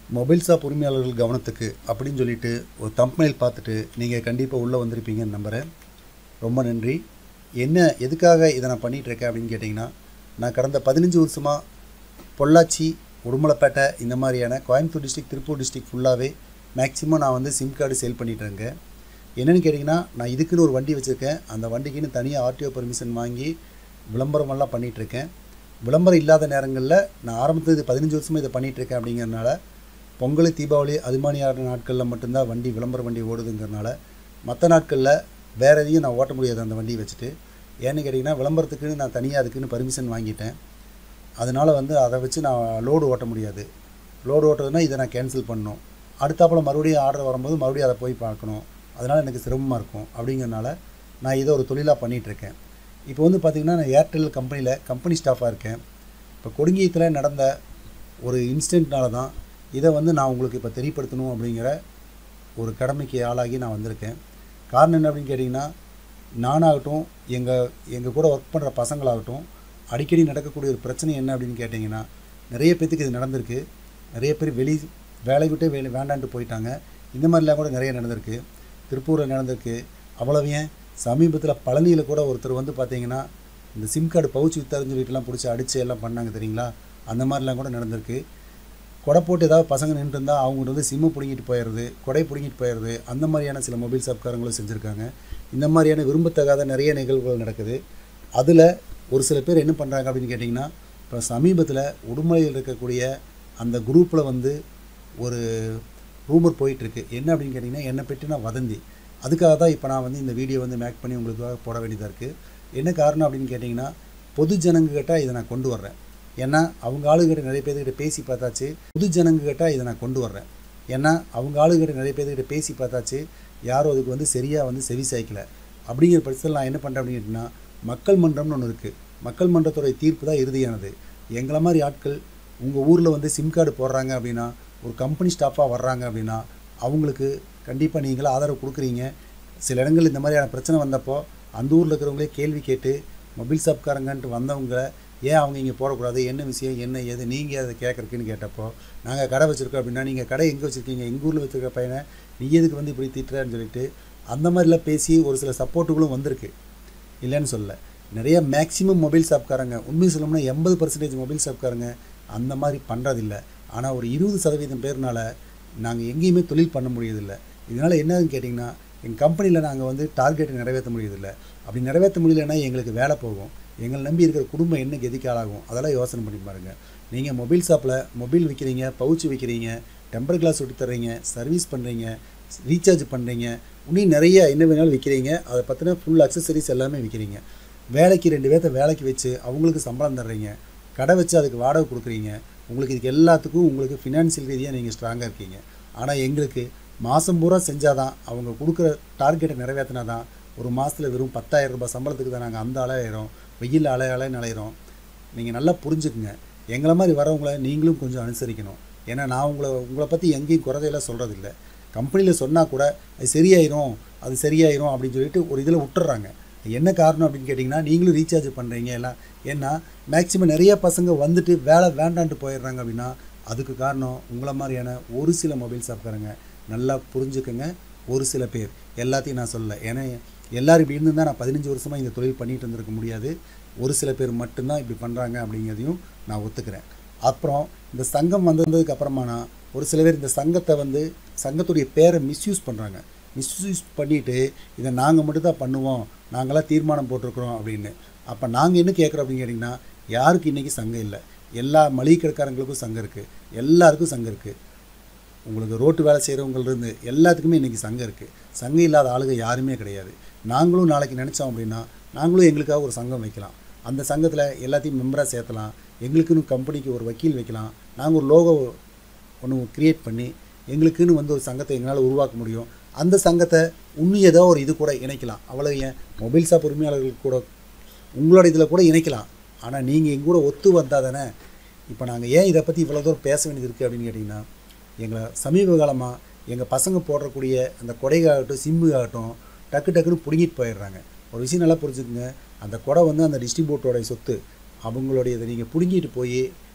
Mobile shop உரிமையாளர்கள் கவனத்துக்கு அப்படின்னு சொல்லிட்டு ஒரு தம்ப்மெயில் பார்த்துட்டு நீங்கள் கண்டிப்பாக உள்ளே வந்திருப்பீங்கன்னு நம்புகிறேன் ரொம்ப நன்றி என்ன எதுக்காக இதை நான் பண்ணிகிட்டு இருக்கேன் அப்படின்னு கேட்டிங்கன்னா நான் கடந்த பதினஞ்சு வருஷமாக பொள்ளாச்சி உடுமலைப்பேட்டை இந்த மாதிரியான கோயம்புத்தூர் டிஸ்ட்ரிக்ட் திருப்பூர் டிஸ்ட்ரிக்ட் ஃபுல்லாகவே மேக்ஸிமம் நான் வந்து சிம் கார்டு சேல் பண்ணிகிட்டு இருக்கேன் என்னென்னு கேட்டிங்கன்னா நான் இதுக்குன்னு ஒரு வண்டி வச்சுருக்கேன் அந்த வண்டிக்குன்னு தனியாக ஆர்டிஓ பெர்மிஷன் வாங்கி விளம்பரமெல்லாம் பண்ணிகிட்ருக்கேன் விளம்பரம் இல்லாத நேரங்களில் நான் ஆரம்பத்தில் இது பதினஞ்சு வருஷமாக இதை பண்ணிகிட்ருக்கேன் அப்படிங்கிறனால பொங்கல் தீபாவளி அது மாதிரியான நாட்களில் மட்டும்தான் வண்டி விளம்பர வண்டி ஓடுதுங்கிறனால மற்ற நாட்களில் வேறு எதையும் நான் ஓட்ட முடியாது அந்த வண்டியை வச்சுட்டு ஏன்னு கேட்டிங்கன்னா விளம்பரத்துக்குன்னு நான் தனியாக அதுக்குன்னு பர்மிஷன் வாங்கிட்டேன் அதனால் வந்து அதை வச்சு நான் லோடு ஓட்ட முடியாது லோடு ஓட்டுறதுனா இதை நான் கேன்சல் பண்ணணும் அடுத்தாப்புல மறுபடியும் ஆர்டர் வரும்போது மறுபடியும் அதை போய் பார்க்கணும் அதனால் எனக்கு சிரமமாக இருக்கும் அப்படிங்கிறனால நான் இதை ஒரு தொழிலாக பண்ணிகிட்ருக்கேன் இப்போ வந்து பார்த்திங்கன்னா நான் ஏர்டெல் கம்பெனியில் கம்பெனி ஸ்டாஃபாக இருக்கேன் இப்போ கொடுங்கியத்தில் நடந்த ஒரு இன்சிடெண்ட்னால தான் இதை வந்து நான் உங்களுக்கு இப்போ தெரியப்படுத்தணும் அப்படிங்கிற ஒரு கடமைக்கு ஆளாகி நான் வந்திருக்கேன் காரணம் என்ன அப்படின்னு கேட்டிங்கன்னா நானாகட்டும் எங்கள் எங்கள் கூட ஒர்க் பண்ணுற பசங்களாகட்டும் அடிக்கடி நடக்கக்கூடிய ஒரு பிரச்சனை என்ன அப்படின்னு கேட்டிங்கன்னா நிறைய பேர்த்துக்கு இது நடந்திருக்கு நிறைய பேர் வெளி வேலை விட்டு வேலை வேண்டான்ட்டு போயிட்டாங்க இந்த மாதிரிலாம் கூட நிறைய நடந்திருக்கு திருப்பூரில் நடந்திருக்கு அவ்வளவு ஏன் சமீபத்தில் பழனியில் கூட ஒருத்தர் வந்து பார்த்தீங்கன்னா இந்த சிம் கார்டு பவுச் வித்தாருன்னு சொல்லிட்டுலாம் பிடிச்சி அடித்து எல்லாம் பண்ணாங்க தெரியுங்களா அந்த மாதிரிலாம் கூட நடந்திருக்கு கொடை போட்டு ஏதாவது பசங்க நின்று இருந்தால் அவங்ககிட்ட வந்து சிம்மு பிடுங்கிட்டு போயிடுறது கொடை பிடுங்கிட்டு போயிடுறது அந்த மாதிரியான சில மொபைல் ஷாப்காரங்களும் செஞ்சுருக்காங்க இந்த மாதிரியான விரும்பத்தகாத நிறைய நிகழ்வுகள் நடக்குது அதில் ஒரு சில பேர் என்ன பண்ணுறாங்க அப்படின்னு கேட்டிங்கன்னா இப்போ சமீபத்தில் உடுமலையில் இருக்கக்கூடிய அந்த குரூப்பில் வந்து ஒரு ரூமர் போயிட்டுருக்கு என்ன அப்படின்னு கேட்டிங்கன்னா என்னை பற்றின வதந்தி அதுக்காக தான் இப்போ நான் வந்து இந்த வீடியோ வந்து மேக் பண்ணி உங்களுக்காக போட வேண்டியதாக இருக்குது என்ன காரணம் அப்படின்னு கேட்டிங்கன்னா பொது ஜனங்கக்கிட்ட இதை நான் கொண்டு வர்றேன் ஏன்னா அவங்க ஆளுகிட்ட நிறைய பேர்கிட்ட பேசி பார்த்தாச்சு பொது ஜனங்கக்கிட்ட இதை நான் கொண்டு வர்றேன் ஏன்னா அவங்க ஆளுகிட்ட நிறைய பேர்கிட்ட பேசி பார்த்தாச்சு யாரும் அதுக்கு வந்து சரியாக வந்து செவி சாய்க்கல அப்படிங்கிற பட்சத்தில் நான் என்ன பண்ணுறேன் அப்படின்னு கேட்டிங்கன்னா மக்கள் மன்றம்னு ஒன்று இருக்குது மக்கள் மன்றத்துடைய தீர்ப்பு தான் இறுதியானது எங்களை மாதிரி ஆட்கள் உங்கள் ஊரில் வந்து சிம் கார்டு போடுறாங்க அப்படின்னா ஒரு கம்பெனி ஸ்டாஃபாக வர்றாங்க அப்படின்னா அவங்களுக்கு கண்டிப்பாக நீங்களும் ஆதரவு கொடுக்குறீங்க சில இடங்கள் இந்த மாதிரியான பிரச்சனை வந்தப்போ அந்த ஊரில் இருக்கிறவங்களே கேள்வி கேட்டு மொபைல் ஷாப்காரங்கன்ட்டு வந்தவங்க ஏன் அவங்க இங்கே போடக்கூடாது என்ன விஷயம் என்ன ஏது நீங்கள் அதை கேட்குறக்குன்னு கேட்டப்போ நாங்கள் கடை வச்சுருக்கோம் அப்படின்னா நீங்கள் கடை எங்கே வச்சுருக்கீங்க எங்கள் ஊரில் வச்சுருக்க பையனை நீ எதுக்கு வந்து இப்படி திட்டுறேன்னு சொல்லிட்டு அந்த மாதிரிலாம் பேசி ஒரு சில சப்போர்ட்டுகளும் வந்திருக்கு இல்லைன்னு சொல்ல நிறைய மேக்ஸிமம் மொபைல் ஷாப்காரங்க உண்மை சொல்லணும்னா எண்பது பர்சன்டேஜ் மொபைல் ஷாப்காரங்க அந்த மாதிரி பண்ணுறதில்ல ஆனால் ஒரு இருபது சதவீதம் பேர்னால நாங்கள் எங்கேயுமே தொழில் பண்ண முடியதில்லை இதனால் என்னதுன்னு கேட்டிங்கன்னா எங்கள் கம்பெனியில் நாங்கள் வந்து டார்கெட்டை நிறைவேற்ற முடியதில்லை அப்படி நிறைவேற்ற முடியலன்னா எங்களுக்கு வேலை போகும் எங்களை நம்பி இருக்கிற குடும்பம் என்ன கெதிக்கு ஆளாகும் அதெல்லாம் யோசனை பண்ணி பாருங்கள் நீங்கள் மொபைல் ஷாப்பில் மொபைல் விற்கிறீங்க பவுச் விற்கிறீங்க டெம்பர் கிளாஸ் விட்டு தர்றீங்க சர்வீஸ் பண்ணுறீங்க ரீசார்ஜ் பண்ணுறீங்க இன்னும் நிறைய என்ன வேணாலும் விற்கிறீங்க அதை பற்றின ஃபுல் அக்சசரிஸ் எல்லாமே விற்கிறீங்க வேலைக்கு ரெண்டு பேர்த்த வேலைக்கு வச்சு அவங்களுக்கு சம்பளம் தர்றீங்க கடை வச்சு அதுக்கு வாடகை கொடுக்குறீங்க உங்களுக்கு இதுக்கு எல்லாத்துக்கும் உங்களுக்கு ஃபினான்ஷியல் ரீதியாக நீங்கள் ஸ்ட்ராங்காக இருக்கீங்க ஆனால் எங்களுக்கு மாதம் பூரா செஞ்சால் தான் அவங்க கொடுக்குற டார்கெட்டை நிறைவேற்றினா தான் ஒரு மாதத்தில் வெறும் பத்தாயிரம் ரூபாய் சம்பளத்துக்கு தான் நாங்கள் அந்த அலையிறோம் வெயில் அலை அலை நிலையிறோம் நீங்கள் நல்லா புரிஞ்சுக்குங்க எங்களை மாதிரி வரவங்கள நீங்களும் கொஞ்சம் அனுசரிக்கணும் ஏன்னா நான் உங்களை உங்களை பற்றி எங்கேயும் குறைதையெல்லாம் சொல்கிறதில்ல கம்பெனியில் சொன்னால் கூட அது சரியாயிரும் அது சரியாயிரும் அப்படின்னு சொல்லிட்டு ஒரு இதில் விட்டுறாங்க என்ன காரணம் அப்படின்னு கேட்டிங்கன்னா நீங்களும் ரீசார்ஜ் பண்ணுறீங்க எல்லாம் ஏன்னா மேக்ஸிமம் நிறைய பசங்க வந்துட்டு வேலை வேண்டான்ட்டு போயிடுறாங்க அப்படின்னா அதுக்கு காரணம் உங்களை மாதிரியான ஒரு சில மொபைல் ஷாப்காரங்க நல்லா புரிஞ்சுக்கங்க ஒரு சில பேர் எல்லாத்தையும் நான் சொல்லலை ஏன்னா எல்லோரும் இப்படி இருந்திருந்தால் நான் பதினஞ்சு வருஷமாக இந்த தொழில் பண்ணிகிட்டு இருந்திருக்க முடியாது ஒரு சில பேர் மட்டும்தான் இப்படி பண்ணுறாங்க அப்படிங்கிறதையும் நான் ஒத்துக்கிறேன் அப்புறம் இந்த சங்கம் வந்ததுக்கு அப்புறமானா ஒரு சில பேர் இந்த சங்கத்தை வந்து சங்கத்துடைய பேரை மிஸ்யூஸ் பண்ணுறாங்க மிஸ்யூஸ் பண்ணிவிட்டு இதை நாங்கள் மட்டும் தான் பண்ணுவோம் நாங்களாம் தீர்மானம் போட்டிருக்கிறோம் அப்படின்னு அப்போ நாங்கள் என்ன கேட்குறோம் அப்படின்னு கேட்டிங்கன்னா யாருக்கு இன்றைக்கி சங்கம் இல்லை எல்லா மளிகை கடைக்காரங்களுக்கும் சங்கம் இருக்குது எல்லாருக்கும் சங்கம் இருக்குது உங்களுக்கு ரோட்டு வேலை செய்கிறவங்கலேருந்து எல்லாத்துக்குமே இன்றைக்கி சங்கம் இருக்குது சங்கம் இல்லாத ஆளுங்க யாருமே கிடையாது நாங்களும் நாளைக்கு நினச்சோம் அப்படின்னா நாங்களும் எங்களுக்காக ஒரு சங்கம் வைக்கலாம் அந்த சங்கத்தில் எல்லாத்தையும் மெம்பராக சேர்த்தலாம் எங்களுக்குன்னு கம்பெனிக்கு ஒரு வக்கீல் வைக்கலாம் நாங்கள் ஒரு லோகோ ஒன்று க்ரியேட் பண்ணி எங்களுக்குன்னு வந்து ஒரு சங்கத்தை எங்களால் உருவாக்க முடியும் அந்த சங்கத்தை இன்னும் ஏதோ ஒரு இது கூட இணைக்கலாம் அவ்வளோ ஏன் மொபைல் ஷாப் உரிமையாளர்கள் கூட உங்களோட இதில் கூட இணைக்கலாம் ஆனால் நீங்கள் எங்க கூட ஒத்து வந்தால் தானே இப்போ நாங்கள் ஏன் இதை பற்றி இவ்வளோ தூரம் பேச வேண்டியது இருக்குது அப்படின்னு கேட்டிங்கன்னா எங்களை சமீப காலமாக எங்கள் பசங்க போடுறக்கூடிய அந்த கொடைகாகட்டும் சிம்மு ஆகட்டும் டக்கு டக்குன்னு பிடுங்கிட்டு போயிடுறாங்க ஒரு விஷயம் நல்லா புரிஞ்சுக்குங்க அந்த கொடை வந்து அந்த டிஸ்ட்ரிபியூட்டரோடைய சொத்து அவங்களுடைய இதை நீங்கள் பிடுங்கிட்டு போய்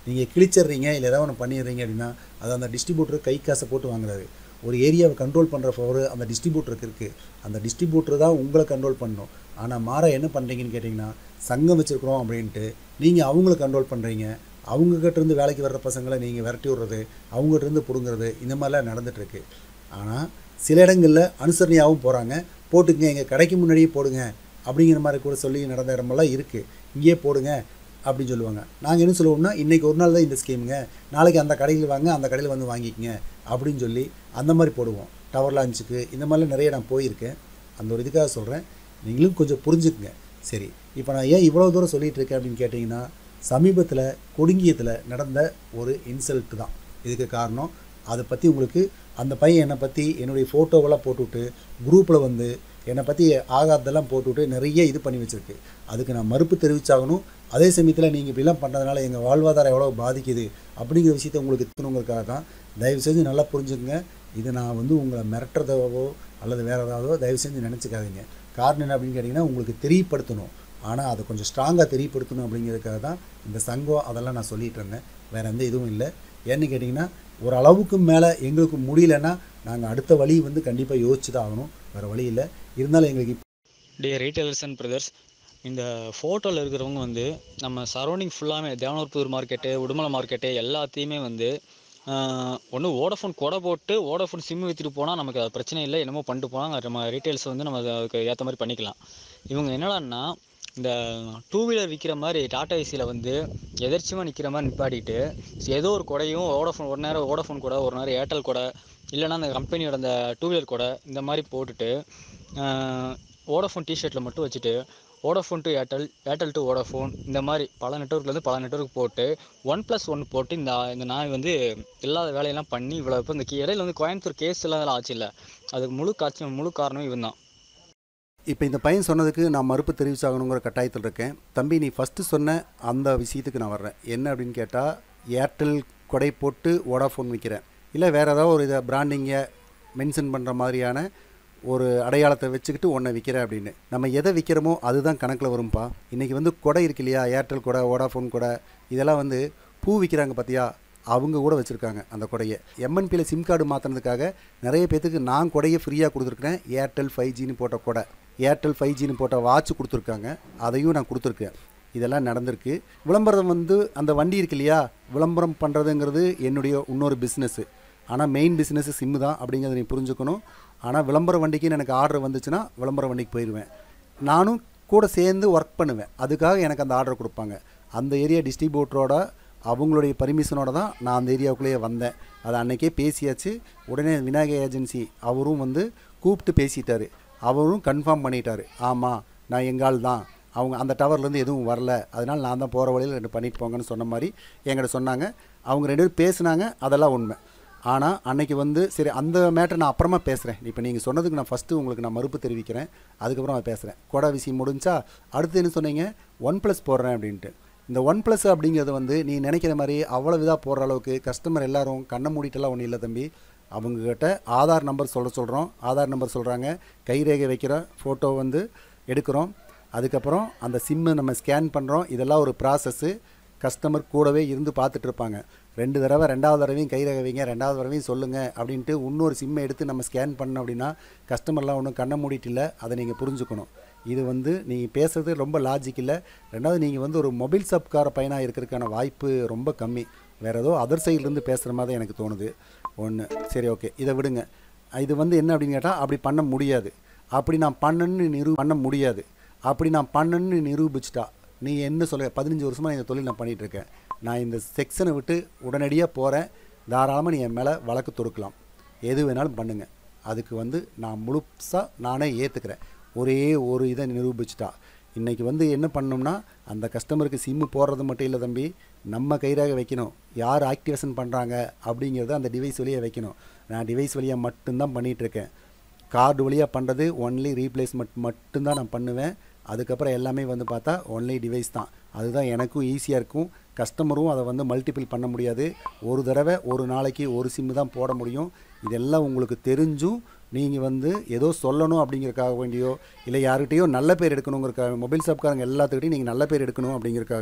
நீங்கள் கிழிச்சிடுறீங்க இல்லை ஏதாவது ஒன்று பண்ணிடுறீங்க அப்படின்னா அது அந்த டிஸ்ட்ரிபியூட்டர் கை காசை போட்டு வாங்குறாரு ஒரு ஏரியாவை கண்ட்ரோல் பண்ணுற பவர் அந்த டிஸ்ட்ரிபியூட்டருக்கு இருக்குது அந்த டிஸ்ட்ரிபியூட்டர் தான் உங்களை கண்ட்ரோல் பண்ணணும் ஆனால் மாற என்ன பண்ணுறீங்கன்னு கேட்டிங்கன்னா சங்கம் வச்சுருக்குறோம் அப்படின்ட்டு நீங்கள் அவங்கள கண்ட்ரோல் பண்ணுறீங்க அவங்ககிட்ட இருந்து வேலைக்கு வர்ற பசங்களை நீங்கள் விரட்டி விட்றது அவங்ககிட்ட இருந்து பிடுங்குறது இந்த மாதிரிலாம் நடந்துகிட்ருக்கு ஆனால் சில இடங்களில் அனுசரணையாகவும் போகிறாங்க போட்டுக்கங்க எங்கள் கடைக்கு முன்னாடியே போடுங்க அப்படிங்கிற மாதிரி கூட சொல்லி நடந்த இடமெல்லாம் இருக்குது இங்கேயே போடுங்க அப்படின்னு சொல்லுவாங்க நாங்கள் என்ன சொல்லுவோம்னா இன்றைக்கி ஒரு நாள் தான் இந்த ஸ்கீமுங்க நாளைக்கு அந்த கடையில் வாங்க அந்த கடையில் வந்து வாங்கிக்கங்க அப்படின்னு சொல்லி அந்த மாதிரி போடுவோம் டவர் லான்ச்சுக்கு இந்த மாதிரிலாம் நிறைய நான் போயிருக்கேன் அந்த ஒரு இதுக்காக சொல்கிறேன் நீங்களும் கொஞ்சம் புரிஞ்சுக்குங்க சரி இப்போ நான் ஏன் இவ்வளோ தூரம் சொல்லிகிட்டு இருக்கேன் அப்படின்னு கேட்டிங்கன்னா சமீபத்தில் கொடுங்கியத்தில் நடந்த ஒரு இன்சல்ட் தான் இதுக்கு காரணம் அதை பற்றி உங்களுக்கு அந்த பையன் என்னை பற்றி என்னுடைய ஃபோட்டோவெல்லாம் போட்டுவிட்டு குரூப்பில் வந்து என்னை பற்றி ஆகாதெல்லாம் போட்டுவிட்டு நிறைய இது பண்ணி வச்சுருக்கு அதுக்கு நான் மறுப்பு தெரிவிச்சாகணும் அதே சமயத்தில் நீங்கள் இப்படிலாம் பண்ணுறதுனால எங்கள் வாழ்வாதாரம் எவ்வளோ பாதிக்குது அப்படிங்கிற விஷயத்த உங்களுக்கு எத்தணுங்கிறதுக்காக தான் தயவு செஞ்சு நல்லா புரிஞ்சுக்கங்க இது நான் வந்து உங்களை மிரட்டுறதாவோ அல்லது வேறு ஏதாவதோ தயவு செஞ்சு நினச்சிக்காதீங்க காரணம் என்ன அப்படின்னு கேட்டிங்கன்னா உங்களுக்கு தெரியப்படுத்தணும் ஆனால் அதை கொஞ்சம் ஸ்ட்ராங்காக தெரியப்படுத்தணும் அப்படிங்கிறதுக்காக தான் இந்த சங்கம் அதெல்லாம் நான் சொல்லிகிட்டு இருந்தேன் வேறு எந்த இதுவும் இல்லை ஏன்னு கேட்டிங்கன்னா ஒரு அளவுக்கு மேலே எங்களுக்கு முடியலன்னா நாங்கள் அடுத்த வழி வந்து கண்டிப்பாக யோசிச்சு தான் ஆகணும் வேறு வழி இல்லை இருந்தாலும் எங்களுக்கு இப்ப- டே ரீட்டைலர்ஸ் அண்ட் பிரதர்ஸ் இந்த ஃபோட்டோவில் இருக்கிறவங்க வந்து நம்ம சரௌண்டிங் ஃபுல்லாமே தேவனூர்புதூர் மார்க்கெட்டு உடுமலை மார்க்கெட்டு எல்லாத்தையுமே வந்து ஒன்று ஓடஃபோன் கொடை போட்டு ஓடஃபோன் சிம் விற்றுட்டு போனால் நமக்கு அது பிரச்சனை இல்லை என்னமோ பண்ணிட்டு போனால் நம்ம ரீட்டைல்ஸ் வந்து நம்ம அதை- அதுக்கு ஏற்ற மாதிரி பண்ணிக்கலாம் இவங்க என்னடான்னா இந்த டூ வீலர் விற்கிற மாதிரி டாடா ஏசியில் வந்து எதர்ச்சியமாக நிற்கிற மாதிரி நிப்பாட்டிட்டு ஏதோ ஒரு கொடையும் ஓடஃபோன் ஒரு நேரம் ஓடஃபோன் கொடை ஒரு நேரம் ஏர்டெல் கொடை இல்லைன்னா அந்த கம்பெனியோட அந்த டூ வீலர் கொடை இந்த மாதிரி போட்டுட்டு ஓடோஃபோன் டிஷர்ட்டில் மட்டும் வச்சுட்டு Vodafone to Airtel Airtel to Vodafone இந்த மாதிரி பல நெட்ஒர்க்லேருந்து பல நெட்ஒர்க் போட்டு ஒன் ப்ளஸ் ஒன் போட்டு இந்த இந்த நாய் வந்து இல்லாத வேலையெல்லாம் பண்ணி இவ்வளோ இப்போ இந்த கே- இடையில வந்து கோயம்புத்தூர் கேஸ் எல்லாம் இதெல்லாம் ஆச்சு இல்லை அதுக்கு முழு காட்சி முழு காரணம் இவன் தான் இப்போ இந்த பையன் சொன்னதுக்கு நான் மறுப்பு தெரிவிச்சாகணுங்கிற கட்டாயத்தில் இருக்கேன் தம்பி நீ ஃபஸ்ட்டு சொன்ன அந்த விஷயத்துக்கு நான் வர்றேன் என்ன அப்படின்னு கேட்டால் ஏர்டெல் கொடை போட்டு வோடாஃபோன் விற்கிறேன் இல்லை வேறு ஏதாவது ஒரு இதை பிராண்டிங்கை மென்ஷன் பண்ணுற மாதிரியான ஒரு அடையாளத்தை வச்சுக்கிட்டு ஒன்றை விற்கிறேன் அப்படின்னு நம்ம எதை விற்கிறோமோ அதுதான் கணக்கில் வரும்பா இன்றைக்கி வந்து கொடை இருக்கு இல்லையா ஏர்டெல் கொடை வோடாஃபோன் கொடை இதெல்லாம் வந்து பூ விற்கிறாங்க பார்த்தியா அவங்க கூட வச்சுருக்காங்க அந்த கொடையை எம்என்பியில் சிம் கார்டு மாற்றினதுக்காக நிறைய பேத்துக்கு நான் கொடையை ஃப்ரீயாக கொடுத்துருக்குறேன் ஏர்டெல் ஃபைவ் ஜின்னு போட்ட கொடை ஏர்டெல் ஃபைவ் ஜின்னு போட்ட வாட்ச் கொடுத்துருக்காங்க அதையும் நான் கொடுத்துருக்கேன் இதெல்லாம் நடந்திருக்கு விளம்பரம் வந்து அந்த வண்டி இருக்கு இல்லையா விளம்பரம் பண்ணுறதுங்கிறது என்னுடைய இன்னொரு பிஸ்னஸ்ஸு ஆனால் மெயின் பிஸ்னஸ் சிம்மு தான் அப்படிங்கிறத நீ புரிஞ்சுக்கணும் ஆனால் விளம்பர வண்டிக்குன்னு எனக்கு ஆர்டர் வந்துச்சுன்னா விளம்பர வண்டிக்கு போயிடுவேன் நானும் கூட சேர்ந்து ஒர்க் பண்ணுவேன் அதுக்காக எனக்கு அந்த ஆர்டர் கொடுப்பாங்க அந்த ஏரியா டிஸ்ட்ரிபியூட்டரோட அவங்களுடைய பர்மிஷனோட தான் நான் அந்த ஏரியாவுக்குள்ளேயே வந்தேன் அதை அன்னைக்கே பேசியாச்சு உடனே விநாயகர் ஏஜென்சி அவரும் வந்து கூப்பிட்டு பேசிட்டாரு அவரும் கன்ஃபார்ம் பண்ணிட்டாரு ஆமாம் நான் எங்கால் தான் அவங்க அந்த டவர்லேருந்து எதுவும் வரல அதனால் நான் தான் போகிற வழியில் ரெண்டு பண்ணிட்டு போங்கன்னு சொன்ன மாதிரி என்கிட்ட சொன்னாங்க அவங்க ரெண்டு பேரும் பேசுனாங்க அதெல்லாம் உண்மை ஆனால் அன்னைக்கு வந்து சரி அந்த மேட்டர் நான் அப்புறமா பேசுகிறேன் இப்போ நீங்கள் சொன்னதுக்கு நான் ஃபஸ்ட்டு உங்களுக்கு நான் மறுப்பு தெரிவிக்கிறேன் அதுக்கப்புறம் நான் பேசுகிறேன் கொடை விஷயம் முடிஞ்சா அடுத்து என்ன சொன்னீங்க ஒன் ப்ளஸ் போடுறேன் அப்படின்ட்டு இந்த ஒன் ப்ளஸ் அப்படிங்கிறது வந்து நீ நினைக்கிற மாதிரி அவ்வளோ இதாக போடுற அளவுக்கு கஸ்டமர் எல்லாரும் கண்ணை மூடிட்டெல்லாம் ஒன்றும் இல்லை தம்பி அவங்கக்கிட்ட ஆதார் நம்பர் சொல்ல சொல்கிறோம் ஆதார் நம்பர் சொல்கிறாங்க கைரேகை வைக்கிற ஃபோட்டோ வந்து எடுக்கிறோம் அதுக்கப்புறம் அந்த சிம்மை நம்ம ஸ்கேன் பண்ணுறோம் இதெல்லாம் ஒரு ப்ராசஸ்ஸு கஸ்டமர் கூடவே இருந்து பார்த்துட்டு இருப்பாங்க ரெண்டு தடவை ரெண்டாவது தடவையும் கைரேகை வைங்க ரெண்டாவது தடவையும் சொல்லுங்கள் அப்படின்ட்டு இன்னொரு சிம்மை எடுத்து நம்ம ஸ்கேன் பண்ணோம் அப்படின்னா கஸ்டமர்லாம் ஒன்றும் கண்ணை மூடிட்டு இல்லை அதை நீங்கள் புரிஞ்சுக்கணும் இது வந்து நீங்கள் பேசுறது ரொம்ப லாஜிக் இல்லை ரெண்டாவது நீங்கள் வந்து ஒரு மொபைல் ஷாப்கார பையனாக இருக்கிறதுக்கான வாய்ப்பு ரொம்ப கம்மி வேறு ஏதோ அதர் சைட்லேருந்து பேசுகிற மாதிரி தான் எனக்கு தோணுது ஒன்று சரி ஓகே இதை விடுங்க இது வந்து என்ன அப்படின்னு கேட்டால் அப்படி பண்ண முடியாது அப்படி நான் பண்ணன்னு நிரூ பண்ண முடியாது அப்படி நான் பண்ணன்னு நிரூபிச்சிட்டா நீ என்ன சொல்ல பதினஞ்சு வருஷமாக இந்த தொழில் நான் பண்ணிகிட்டு இருக்கேன் நான் இந்த செக்ஷனை விட்டு உடனடியாக போகிறேன் தாராளமாக நீ என் மேலே வழக்கு தொடுக்கலாம் எது வேணாலும் பண்ணுங்க அதுக்கு வந்து நான் முழுசாக நானே ஏற்றுக்கிறேன் ஒரே ஒரு இதை நிரூபிச்சிட்டா இன்றைக்கி வந்து என்ன பண்ணோம்னா அந்த கஸ்டமருக்கு சிம்மு போடுறது மட்டும் இல்லை தம்பி நம்ம கைராக வைக்கணும் யார் ஆக்டிவேஷன் பண்ணுறாங்க அப்படிங்கிறத அந்த டிவைஸ் வழியாக வைக்கணும் நான் டிவைஸ் வழியாக மட்டும்தான் பண்ணிகிட்ருக்கேன் கார்டு வழியாக பண்ணுறது ஒன்லி ரீப்ளேஸ்மெண்ட் மட்டும்தான் நான் பண்ணுவேன் அதுக்கப்புறம் எல்லாமே வந்து பார்த்தா ஒன்லி டிவைஸ் தான் அதுதான் எனக்கும் ஈஸியாக இருக்கும் கஸ்டமரும் அதை வந்து மல்டிபிள் பண்ண முடியாது ஒரு தடவை ஒரு நாளைக்கு ஒரு சிம்மு தான் போட முடியும் இதெல்லாம் உங்களுக்கு தெரிஞ்சும் நீங்கள் வந்து ஏதோ சொல்லணும் அப்படிங்கிறக்காக வேண்டியோ இல்லை யார்கிட்டயோ நல்ல பேர் எடுக்கணுங்கிறக்காக மொபைல் ஷாப்காரங்க எல்லாத்துக்கிட்டையும் நீங்கள் நல்ல பேர் எடுக்கணும் அப்படிங்கிறக்காக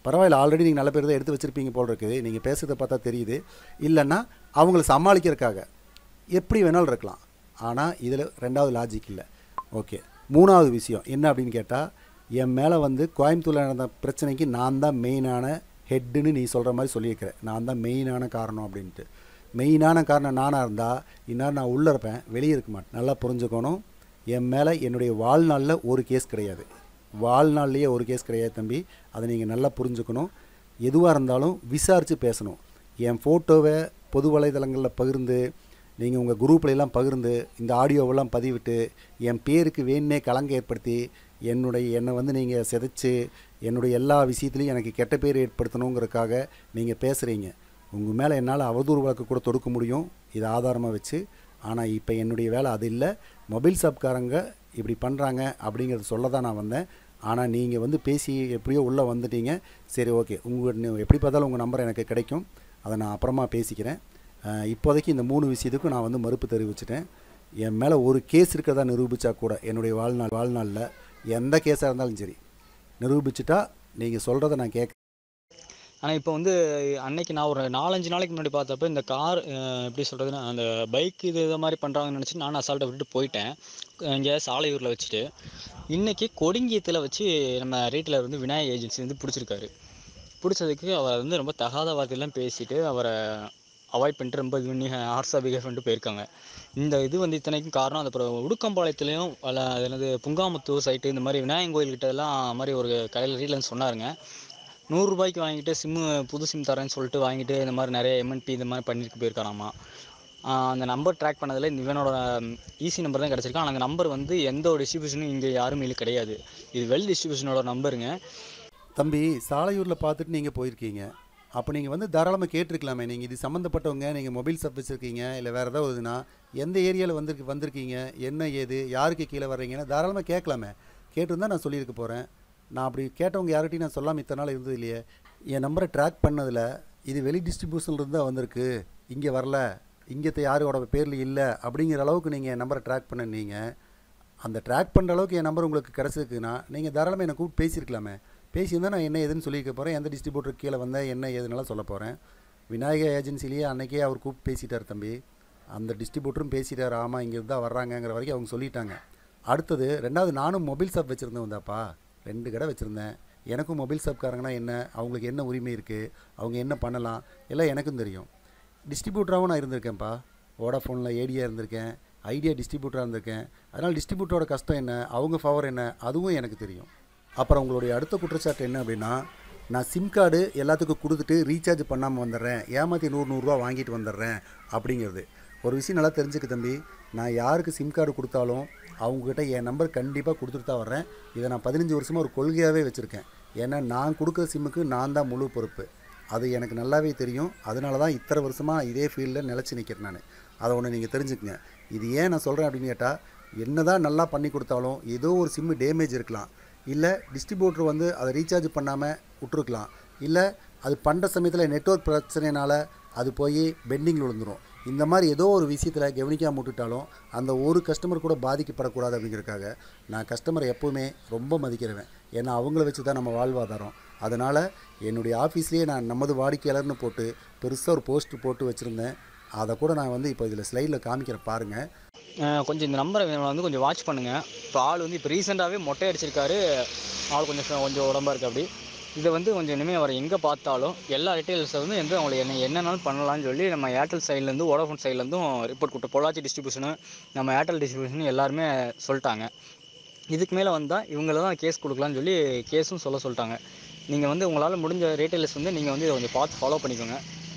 பரவாயில்ல ஆல்ரெடி நீங்கள் நல்ல பேர் தான் எடுத்து வச்சுருப்பீங்க போல் இருக்குது நீங்கள் பேசுகிறத பார்த்தா தெரியுது இல்லைன்னா அவங்கள சமாளிக்கிறதுக்காக எப்படி வேணாலும் இருக்கலாம் ஆனால் இதில் ரெண்டாவது லாஜிக் இல்லை ஓகே மூணாவது விஷயம் என்ன அப்படின்னு கேட்டால் என் மேலே வந்து கோயம்புத்தூரில் நடந்த பிரச்சனைக்கு நான் தான் மெயினான ஹெட்டுன்னு நீ சொல்கிற மாதிரி சொல்லியிருக்கிற நான் தான் மெயினான காரணம் அப்படின்ட்டு மெயினான காரணம் நானாக இருந்தால் இந்நேரம் நான் உள்ளே இருப்பேன் வெளியே இருக்க மாட்டேன் நல்லா புரிஞ்சுக்கணும் என் மேலே என்னுடைய வாழ்நாளில் ஒரு கேஸ் கிடையாது வாழ்நாள்லேயே ஒரு கேஸ் கிடையாது தம்பி அதை நீங்கள் நல்லா புரிஞ்சுக்கணும் எதுவாக இருந்தாலும் விசாரித்து பேசணும் என் ஃபோட்டோவை பொது வலைதளங்களில் பகிர்ந்து நீங்கள் உங்கள் குரூப்ல எல்லாம் பகிர்ந்து இந்த ஆடியோவெல்லாம் பதிவிட்டு என் பேருக்கு வேணுனே கலங்க ஏற்படுத்தி என்னுடைய என்னை வந்து நீங்கள் சிதைச்சு என்னுடைய எல்லா விஷயத்துலையும் எனக்கு கெட்ட பேர் ஏற்படுத்தணுங்கிறதுக்காக நீங்கள் பேசுகிறீங்க உங்கள் மேலே என்னால் அவதூறு வழக்கு கூட தொடுக்க முடியும் இதை ஆதாரமாக வச்சு ஆனால் இப்போ என்னுடைய வேலை அது இல்லை மொபைல் ஷாப்காரங்க இப்படி பண்ணுறாங்க அப்படிங்கிறத சொல்ல தான் நான் வந்தேன் ஆனால் நீங்கள் வந்து பேசி எப்படியோ உள்ளே வந்துட்டீங்க சரி ஓகே உங்கள் எப்படி பார்த்தாலும் உங்கள் நம்பர் எனக்கு கிடைக்கும் அதை நான் அப்புறமா பேசிக்கிறேன் அஹ், இப்போதைக்கு இந்த மூணு விஷயத்துக்கும் நான் வந்து மறுப்பு தெரிவிச்சிட்டேன் என் மேலே ஒரு கேஸ் இருக்கிறதா நிரூபித்தா கூட என்னுடைய வாழ்நாள் வாழ்நாளில் எந்த கேஸாக இருந்தாலும் சரி நிரூபிச்சிட்டா நீங்கள் சொல்கிறத நான் கேட்க ஆனால் இப்போ வந்து அன்னைக்கு நான் ஒரு நாலஞ்சு நாளைக்கு முன்னாடி பார்த்தப்ப இந்த கார் எப்படி சொல்கிறதுன்னா அந்த பைக் இது இது மாதிரி பண்ணுறாங்கன்னு நினச்சி நான் அசால்ட்டை விட்டுட்டு போயிட்டேன் இங்கே சாலையூரில் வச்சுட்டு இன்னைக்கு கொடிங்கியத்தில் வச்சு நம்ம ரீட்டில் வந்து விநாயக ஏஜென்சி வந்து பிடிச்சிருக்காரு பிடிச்சதுக்கு அவர் வந்து ரொம்ப தகாத வார்த்தையெல்லாம் பேசிட்டு அவரை அவாய்ட் பண்ணிட்டு ரொம்ப இது பண்ணி ஹார்ஸாக பிஹேவ் பண்ணிட்டு போயிருக்காங்க இந்த இது வந்து இத்தனைக்கும் காரணம் அது அப்புறம் உடுக்கம்பாளையத்துலேயும் பல அது என்னது புங்காமுத்தூர் சைட்டு இந்த மாதிரி விநாயகன் கோயில்கிட்ட எல்லாம் மாதிரி ஒரு கடையில் ரீட்லன்னு சொன்னாருங்க நூறுரூபாய்க்கு வாங்கிட்டு சிம்மு புது சிம் தரேன்னு சொல்லிட்டு வாங்கிட்டு இந்த மாதிரி நிறைய எம்என்பி இந்த மாதிரி பண்ணிட்டு போயிருக்காராமா ஆஹ் அந்த நம்பர் ட்ராக் பண்ணதில் இந்த இவனோட ஈஸி நம்பர் தான் கிடச்சிருக்கு ஆனால் அந்த நம்பர் வந்து எந்த ஒரு டிஸ்ட்ரிபியூஷனும் இங்கே யாரும் இல்லை கிடையாது இது வெல் டிஸ்ட்ரிபியூஷனோட நம்பருங்க தம்பி சாலையூரில் பார்த்துட்டு நீங்கள் போயிருக்கீங்க அப்போ நீங்கள் வந்து தாராளமாக கேட்டிருக்கலாமே நீங்கள் இது சம்மந்தப்பட்டவங்க நீங்கள் மொபைல் ஷாப் வச்சுருக்கீங்க இல்லை வேறு ஏதாவது இதுனா எந்த ஏரியாவில் வந்து வந்திருக்கீங்க என்ன ஏது யாருக்கு கீழே வர்றீங்கன்னு தாராளமாக கேட்கலாமே கேட்டிருந்தா நான் சொல்லியிருக்க போகிறேன் நான் அப்படி கேட்டவங்க யார்கிட்டையும் நான் சொல்லாமல் இத்தனை நாள் இருந்தது இல்லையே என் நம்பரை ட்ராக் பண்ணதில் இது வெளி டிஸ்ட்ரிபியூஷன்லேருந்து தான் வந்திருக்கு இங்கே வரல இங்கே யாரோட பேரில் இல்லை அப்படிங்கிற அளவுக்கு நீங்கள் என் நம்பரை ட்ராக் பண்ண நீங்கள் அந்த ட்ராக் பண்ணுற அளவுக்கு என் நம்பர் உங்களுக்கு கிடச்சிருக்குன்னா நீங்கள் தாராளமாக என்னை கூப்பிட்டு பேசியிருக்கலாமே பேசியிருந்தால் நான் என்ன ஏதுன்னு சொல்லியிருக்க போகிறேன் எந்த டிஸ்ட்ரிபியூட்டர் கீழே வந்தேன் என்ன ஏதுன்னெல்லாம் சொல்ல போகிறேன் விநாயகர் ஏஜென்சிலேயே அன்னைக்கே அவர் கூப்பிட்டு பேசிட்டார் தம்பி அந்த டிஸ்ட்ரிபியூட்டரும் பேசிட்டார் ஆமாம் இங்கே தான் வர்றாங்கங்கிற வரைக்கும் அவங்க சொல்லிட்டாங்க அடுத்தது ரெண்டாவது நானும் மொபைல் ஷாப் வச்சுருந்தேன் வந்தாப்பா ரெண்டு கடை வச்சுருந்தேன் எனக்கும் மொபைல் ஷாப்காரங்கன்னா என்ன அவங்களுக்கு என்ன உரிமை இருக்குது அவங்க என்ன பண்ணலாம் எல்லாம் எனக்கும் தெரியும் டிஸ்ட்ரிபியூட்டராகவும் நான் இருந்திருக்கேன்ப்பா வோடாஃபோனில் ஏடியா இருந்திருக்கேன் ஐடியா டிஸ்ட்ரிபியூட்டராக இருந்திருக்கேன் அதனால் டிஸ்ட்ரிபியூட்டரோட கஷ்டம் என்ன அவங்க ஃபவர் என்ன அதுவும் எனக்கு தெரியும் அப்புறம் உங்களுடைய அடுத்த குற்றச்சாட்டு என்ன அப்படின்னா நான் சிம் கார்டு எல்லாத்துக்கும் கொடுத்துட்டு ரீசார்ஜ் பண்ணாமல் வந்துடுறேன் ஏமாற்றி நூறு நூறுரூவா வாங்கிட்டு வந்துடுறேன் அப்படிங்கிறது ஒரு விஷயம் நல்லா தெரிஞ்சுக்க தம்பி நான் யாருக்கு சிம் கார்டு கொடுத்தாலும் அவங்கக்கிட்ட என் நம்பர் கண்டிப்பாக கொடுத்துட்டு தான் வர்றேன் இதை நான் பதினஞ்சு வருஷமாக ஒரு கொள்கையாகவே வச்சுருக்கேன் ஏன்னா நான் கொடுக்குற சிம்முக்கு நான் தான் முழு பொறுப்பு அது எனக்கு நல்லாவே தெரியும் அதனால தான் இத்தனை வருஷமாக இதே ஃபீல்டில் நிலச்சி நிற்கிறேன் நான் அதை ஒன்று நீங்கள் தெரிஞ்சுக்கங்க இது ஏன் நான் சொல்கிறேன் அப்படின்னு கேட்டால் என்ன தான் நல்லா பண்ணி கொடுத்தாலும் ஏதோ ஒரு சிம்மு டேமேஜ் இருக்கலாம் இல்லை டிஸ்ட்ரிபியூட்டர் வந்து அதை ரீசார்ஜ் பண்ணாமல் விட்ருக்கலாம் இல்லை அது பண்ணுற சமயத்தில் நெட்வொர்க் பிரச்சனைனால அது போய் பெண்டிங்கில் விழுந்துரும் இந்த மாதிரி ஏதோ ஒரு விஷயத்தில் கவனிக்காம விட்டுட்டாலும் அந்த ஒரு கஸ்டமர் கூட பாதிக்கப்படக்கூடாது அப்படிங்கிறதுக்காக நான் கஸ்டமரை எப்போவுமே ரொம்ப மதிக்கிறவேன் ஏன்னா அவங்கள வச்சு தான் நம்ம வாழ்வாதாரம் அதனால் என்னுடைய ஆஃபீஸ்லேயே நான் நமது வாடிக்கையாளர்னு போட்டு பெருசாக ஒரு போஸ்ட் போட்டு வச்சுருந்தேன் அதை கூட நான் வந்து இப்போ இதில் ஸ்லைடில் காமிக்கிறேன் பாருங்கள் அஹ் கொஞ்சம் இந்த நம்பரை வந்து கொஞ்சம் வாட்ச் பண்ணுங்க இப்போ ஆள் வந்து இப்போ ரீசெண்டாகவே மொட்டை அடிச்சிருக்காரு ஆள் கொஞ்சம் ஃப- கொஞ்சம் உடம்பா இருக்கு அப்படி இதை வந்து கொஞ்சம் இனிமேல் அவர் எங்கே பார்த்தாலும் எல்லா ரிட்டைலர்ஸை வந்து எந்த அவங்களுக்கு என்ன என்னன்னாலும் பண்ணலாம்னு சொல்லி நம்ம ஏர்டெல் சைட்லேருந்து வோடாஃபோன் சைட்லேருந்தும் ரிப்போர்ட் கொடுத்து பொள்ளாச்சி டிஸ்ட்ரிபியூஷனு நம்ம ஏர்டெல் டிஸ்ட்ரிபியூஷன் எல்லாருமே சொல்லிட்டாங்க இதுக்கு மேலே வந்தால் இவங்கள தான் கேஸ் கொடுக்கலாம்னு சொல்லி கேஸும் சொல்ல சொல்லிட்டாங்க நீங்கள் வந்து உங்களால் முடிஞ்ச ரீட்டைலர்ஸ் வந்து நீங்கள் வந்து இதை கொஞ்சம் பார்த்து ஃபாலோ பண்ணிக்கோங்க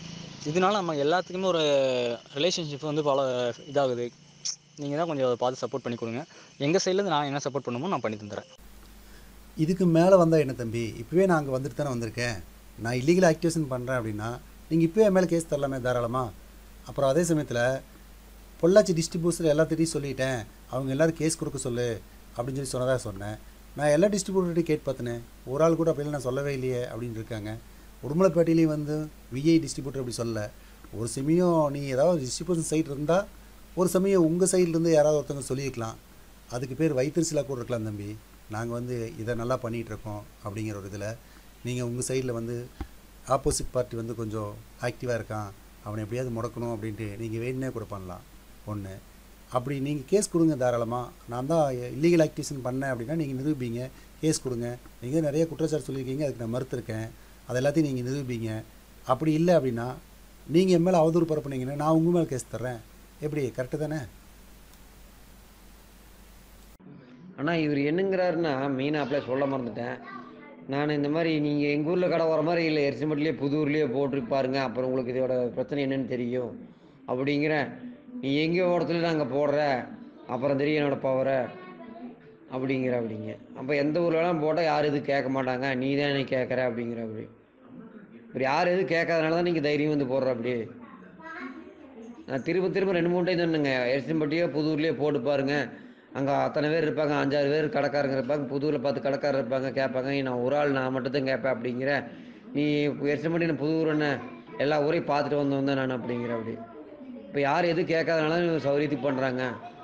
இதனால நம்ம எல்லாத்துக்குமே ஒரு ரிலேஷன்ஷிப் வந்து ஃபாலோ இதாகுது நீங்கள் தான் கொஞ்சம் அதை பார்த்து சப்போர்ட் பண்ணி கொடுங்க எங்கள் சைட்லேருந்து நான் என்ன சப்போர்ட் பண்ணுமோ நான் பண்ணி தந்துடுறேன் இதுக்கு மேலே வந்தால் என்ன தம்பி இப்போவே நான் அங்கே வந்துட்டு தானே வந்திருக்கேன் நான் இல்லீகல் ஆக்டிவேஷன் பண்ணுறேன் அப்படின்னா நீங்கள் இப்போவே என் மேலே கேஸ் தரலாமே தாராளமாக அப்புறம் அதே சமயத்தில் பொள்ளாச்சி டிஸ்ட்ரிபியூட்டர் எல்லாத்திட்டையும் சொல்லிட்டேன் அவங்க எல்லாரும் கேஸ் கொடுக்க சொல்லு அப்படின்னு சொல்லி சொன்னதாக சொன்னேன் நான் எல்லா டிஸ்ட்ரிபியூட்டர்கிட்டையும் கேட்டு பார்த்தேனே ஒரு ஆள் கூட அப்படிலாம் நான் சொல்லவே இல்லையே அப்படின்னு இருக்காங்க உடுமலைப்பேட்டையிலையும் வந்து விஐ டிஸ்ட்ரிபியூட்டர் அப்படி சொல்ல ஒரு சமயம் நீ ஏதாவது டிஸ்ட்ரிபியூஷன் சைட் இருந்தால் ஒரு சமயம் உங்கள் சைட்லேருந்து யாராவது ஒருத்தவங்க சொல்லியிருக்கலாம் அதுக்கு பேர் வைத்திருசிலாக கூட இருக்கலாம் தம்பி நாங்கள் வந்து இதை நல்லா பண்ணிகிட்டு இருக்கோம் அப்படிங்கிற ஒரு இதில் நீங்கள் உங்கள் சைடில் வந்து ஆப்போசிட் பார்ட்டி வந்து கொஞ்சம் ஆக்டிவாக இருக்கான் அவனை எப்படியாவது முடக்கணும் அப்படின்ட்டு நீங்கள் வேணுனே கூட பண்ணலாம் ஒன்று அப்படி நீங்கள் கேஸ் கொடுங்க தாராளமாக நான் தான் இல்லீகல் ஆக்டிவிஷன் பண்ணேன் அப்படின்னா நீங்கள் நிரூபிங்க கேஸ் கொடுங்க நீங்கள் நிறைய குற்றச்சாட்டு சொல்லியிருக்கீங்க அதுக்கு நான் மறுத்திருக்கேன் அது எல்லாத்தையும் நீங்கள் நிரூபிங்க அப்படி இல்லை அப்படின்னா நீங்கள் என் மேலே அவதூறு பரப்புனீங்கன்னா நான் உங்கள் மேலே கேஸ் தர்றேன் எப்படி கரெக்டு தானே ஆனால் இவர் என்னங்கிறாருன்னா மெயினாக அப்ளை சொல்ல மறந்துட்டேன் நான் இந்த மாதிரி நீங்கள் எங்கள் ஊரில் கடை வர மாதிரி இல்லை எரிசம்பட்டிலேயே புதூர்லேயே போட்டு பாருங்க அப்புறம் உங்களுக்கு இதோட பிரச்சனை என்னன்னு தெரியும் அப்படிங்கிறேன் நீ எங்கே ஓடத்துல நாங்கள் போடுற அப்புறம் தெரியும் என்னோட பவரை அப்படிங்கிற அப்படிங்க அப்போ எந்த ஊர்லலாம் போட்டால் யாரும் எதுவும் கேட்க மாட்டாங்க நீ தான் என்னை கேட்குற அப்படிங்கிற அப்படி இப்படி யார் எதுவும் கேட்காதனால தான் நீங்கள் தைரியம் வந்து போடுற அப்படி நான் திரும்ப திரும்ப ரெண்டு மூணு டைம் சொன்னேங்க எரிசம்பட்டியோ புதூர்லேயே போட்டு பாருங்க அங்கே அத்தனை பேர் இருப்பாங்க அஞ்சாறு பேர் கடைக்காரங்க இருப்பாங்க புதூரில் பார்த்து கடைக்காரர் இருப்பாங்க கேட்பாங்க நான் ஒரு ஆள் நான் மட்டும் தான் கேட்பேன் அப்படிங்கிற நீ எரிசம்பட்டி நான் புதூர் என்ன எல்லா ஊரையும் பார்த்துட்டு வந்தவன் தான் நான் அப்படிங்கிற அப்படி இப்போ யார் எதுவும் கேட்காதனால சௌரியத்துக்கு பண்ணுறாங்க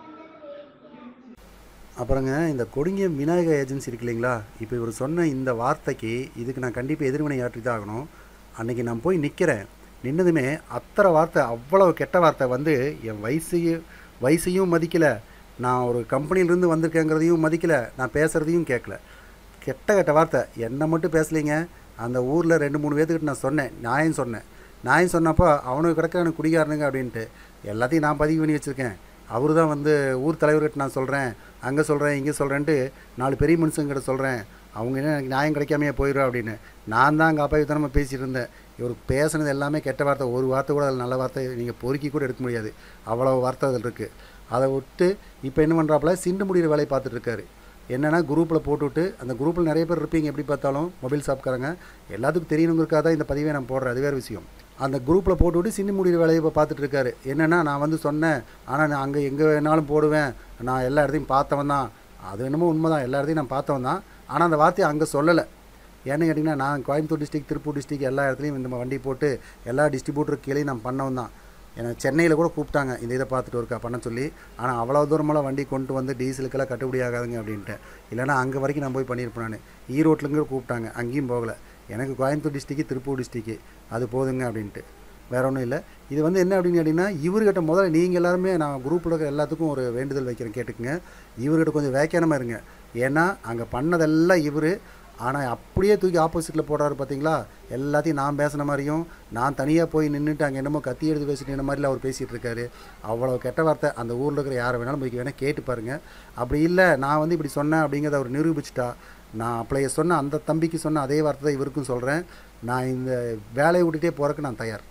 அப்புறங்க இந்த கொடுங்கியம் விநாயகர் ஏஜென்சி இருக்கு இல்லைங்களா இப்போ இவர் சொன்ன இந்த வார்த்தைக்கு இதுக்கு நான் கண்டிப்பாக எதிர்வினை ஆற்றி தான் ஆகணும் அன்றைக்கி நான் போய் நிற்கிறேன் நின்னதுமே அத்தனை வார்த்தை அவ்வளவு கெட்ட வார்த்தை வந்து என் வயசையும் வயசையும் மதிக்கலை நான் ஒரு கம்பெனியிலேருந்து வந்திருக்கேங்கிறதையும் மதிக்கலை நான் பேசுகிறதையும் கேட்கல கெட்ட கெட்ட வார்த்தை என்னை மட்டும் பேசலைங்க அந்த ஊரில் ரெண்டு மூணு பேர்த்துக்கிட்ட நான் சொன்னேன் நியாயம் சொன்னேன் நியாயம் சொன்னப்போ அவனுக்கு கிடக்க எனக்கு குடிகாரனுங்க அப்படின்ட்டு எல்லாத்தையும் நான் பதிவு பண்ணி வச்சுருக்கேன் அவர் தான் வந்து ஊர் தலைவர்கிட்ட நான் சொல்கிறேன் அங்கே சொல்கிறேன் இங்கே சொல்கிறேன்ட்டு நாலு பெரிய மனுஷங்கிட்ட சொல்கிறேன் அவங்க என்ன எனக்கு நியாயம் கிடைக்காமையே போயிடும் அப்படின்னு நான் தான் அங்கே அப்பாவித்தனமாக பேசிட்டு இருந்தேன் இவர் பேசுனது எல்லாமே கெட்ட வார்த்தை ஒரு வார்த்தை கூட அதில் நல்ல வார்த்தை நீங்கள் பொறுக்கி கூட எடுக்க முடியாது அவ்வளோ வார்த்தை அதில் இருக்குது அதை விட்டு இப்போ என்ன பண்ணுறாப்புல சிண்டு முடிகிற வேலையை பார்த்துட்டு இருக்காரு என்னென்னா குரூப்பில் போட்டுவிட்டு அந்த குரூப்பில் நிறைய பேர் இருப்பீங்க எப்படி பார்த்தாலும் மொபைல் ஷாப்காரங்க எல்லாத்துக்கும் தெரியணுங்கிறக்காக தான் இந்த பதிவை நான் போடுறேன் அது வேறு விஷயம் அந்த குரூப்பில் போட்டுவிட்டு சின்ன முடிகிற வேலையை இப்போ பார்த்துட்டு இருக்காரு என்னென்னா நான் வந்து சொன்னேன் ஆனால் நான் அங்கே எங்கே வேணாலும் போடுவேன் நான் எல்லா இடத்தையும் பார்த்தவன் தான் அது என்னமோ உண்மை தான் எல்லா இடத்தையும் நான் பார்த்தவன் தான் ஆனால் அந்த வார்த்தையை அங்கே சொல்லலை ஏன்னு கேட்டிங்கன்னா நான் கோயம்புத்தூர் டிஸ்ட்ரிக் திருப்பூர் டிஸ்ட்ரிக் எல்லா இடத்துலையும் இந்த வண்டி போட்டு எல்லா டிஸ்ட்ரிபியூட்டர் கீழே நான் பண்ணவன் தான் ஏன்னா சென்னையில் கூட கூப்பிட்டாங்க இந்த இதை பார்த்துட்டு ஒருக்கா பண்ண சொல்லி ஆனால் அவ்வளோ தூரமெல்லாம் வண்டி கொண்டு வந்து டீசலுக்கெல்லாம் கட்டுப்படி ஆகாதுங்க அப்படின்ட்டு இல்லைனா அங்கே வரைக்கும் நான் போய் பண்ணியிருப்பேன் நான் ஈரோட்லேருந்து கூப்பிட்டாங்க அங்கேயும் போகலை எனக்கு கோயம்புத்தூர் டிஸ்ட்ரிக்கு திருப்பூர் டிஸ்ட்ரிக்கு அது போதுங்க அப்படின்ட்டு வேற ஒன்றும் இல்லை இது வந்து என்ன அப்படின்னு கேட்டிங்கன்னா இவர்கிட்ட முதல்ல நீங்கள் எல்லாருமே நான் குரூப்பில் இருக்கிற எல்லாத்துக்கும் ஒரு வேண்டுதல் வைக்கிறேன் கேட்டுக்குங்க இவர்கிட்ட கொஞ்சம் வேக்கியானமாக இருங்க ஏன்னா அங்கே பண்ணதெல்லாம் இவர் ஆனால் அப்படியே தூக்கி ஆப்போசிட்டில் போடுறாரு பார்த்தீங்களா எல்லாத்தையும் நான் பேசின மாதிரியும் நான் தனியாக போய் நின்றுட்டு அங்கே என்னமோ கத்தி எடுத்து பேசிட்டு இந்த மாதிரிலாம் அவர் பேசிகிட்டு இருக்காரு அவ்வளோ கெட்ட வார்த்தை அந்த ஊரில் இருக்கிற யாரை வேணாலும் போய் வேணால் கேட்டு பாருங்கள் அப்படி இல்லை நான் வந்து இப்படி சொன்னேன் அப்படிங்கிறத அவர் நிரூபிச்சிட்டா நான் அப்பளைய சொன்ன அந்த தம்பிக்கு சொன்ன அதே வார்த்தை தான் இவருக்கும் சொல்கிறேன் நான் இந்த வேலையை விட்டுட்டே போகிறக்கு நான் தயார்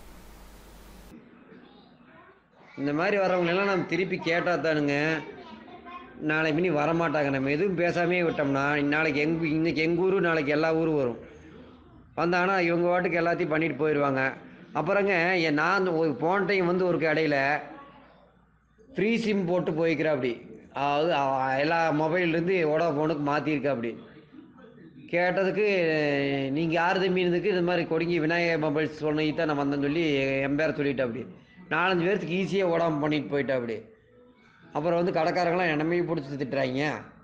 இந்த மாதிரி வரவங்களெல்லாம் நம்ம திருப்பி கேட்டால் தானுங்க நாளைக்கு மினி வரமாட்டாங்க நம்ம எதுவும் பேசாமே விட்டோம்னா நாளைக்கு எங்க இன்னைக்கு எங்கள் ஊர் நாளைக்கு எல்லா ஊரும் வரும் வந்தாங்கன்னா இவங்க வாட்டுக்கு எல்லாத்தையும் பண்ணிட்டு போயிடுவாங்க அப்புறங்க என் நான் அந்த ஒரு போன டைம் வந்து ஒரு கடையில் ஃப்ரீ சிம் போட்டு போய்க்கிறா அப்படி அதாவது அவ- எல்லா மொபைல்லேருந்து ஓடா ஃபோனுக்கு மாற்றிருக்கா அப்படி கேட்டதுக்கு நீங்கள் யார் தம்பினதுக்கு இந்த மாதிரி கொடுங்கி விநாயகர் மொபைல்ஸ் சொன்னி தான் நான் வந்தேன்னு சொல்லி என் பேரை சொல்லிட்டேன் அப்படி நாலஞ்சு பேர்த்துக்கு ஈஸியாக ஓடாமல் பண்ணிட்டு போயிட்டா அப்படி அப்புறம் வந்து கடைக்காரங்களாம் என்னமே பிடிச்சி திட்டுறாங்க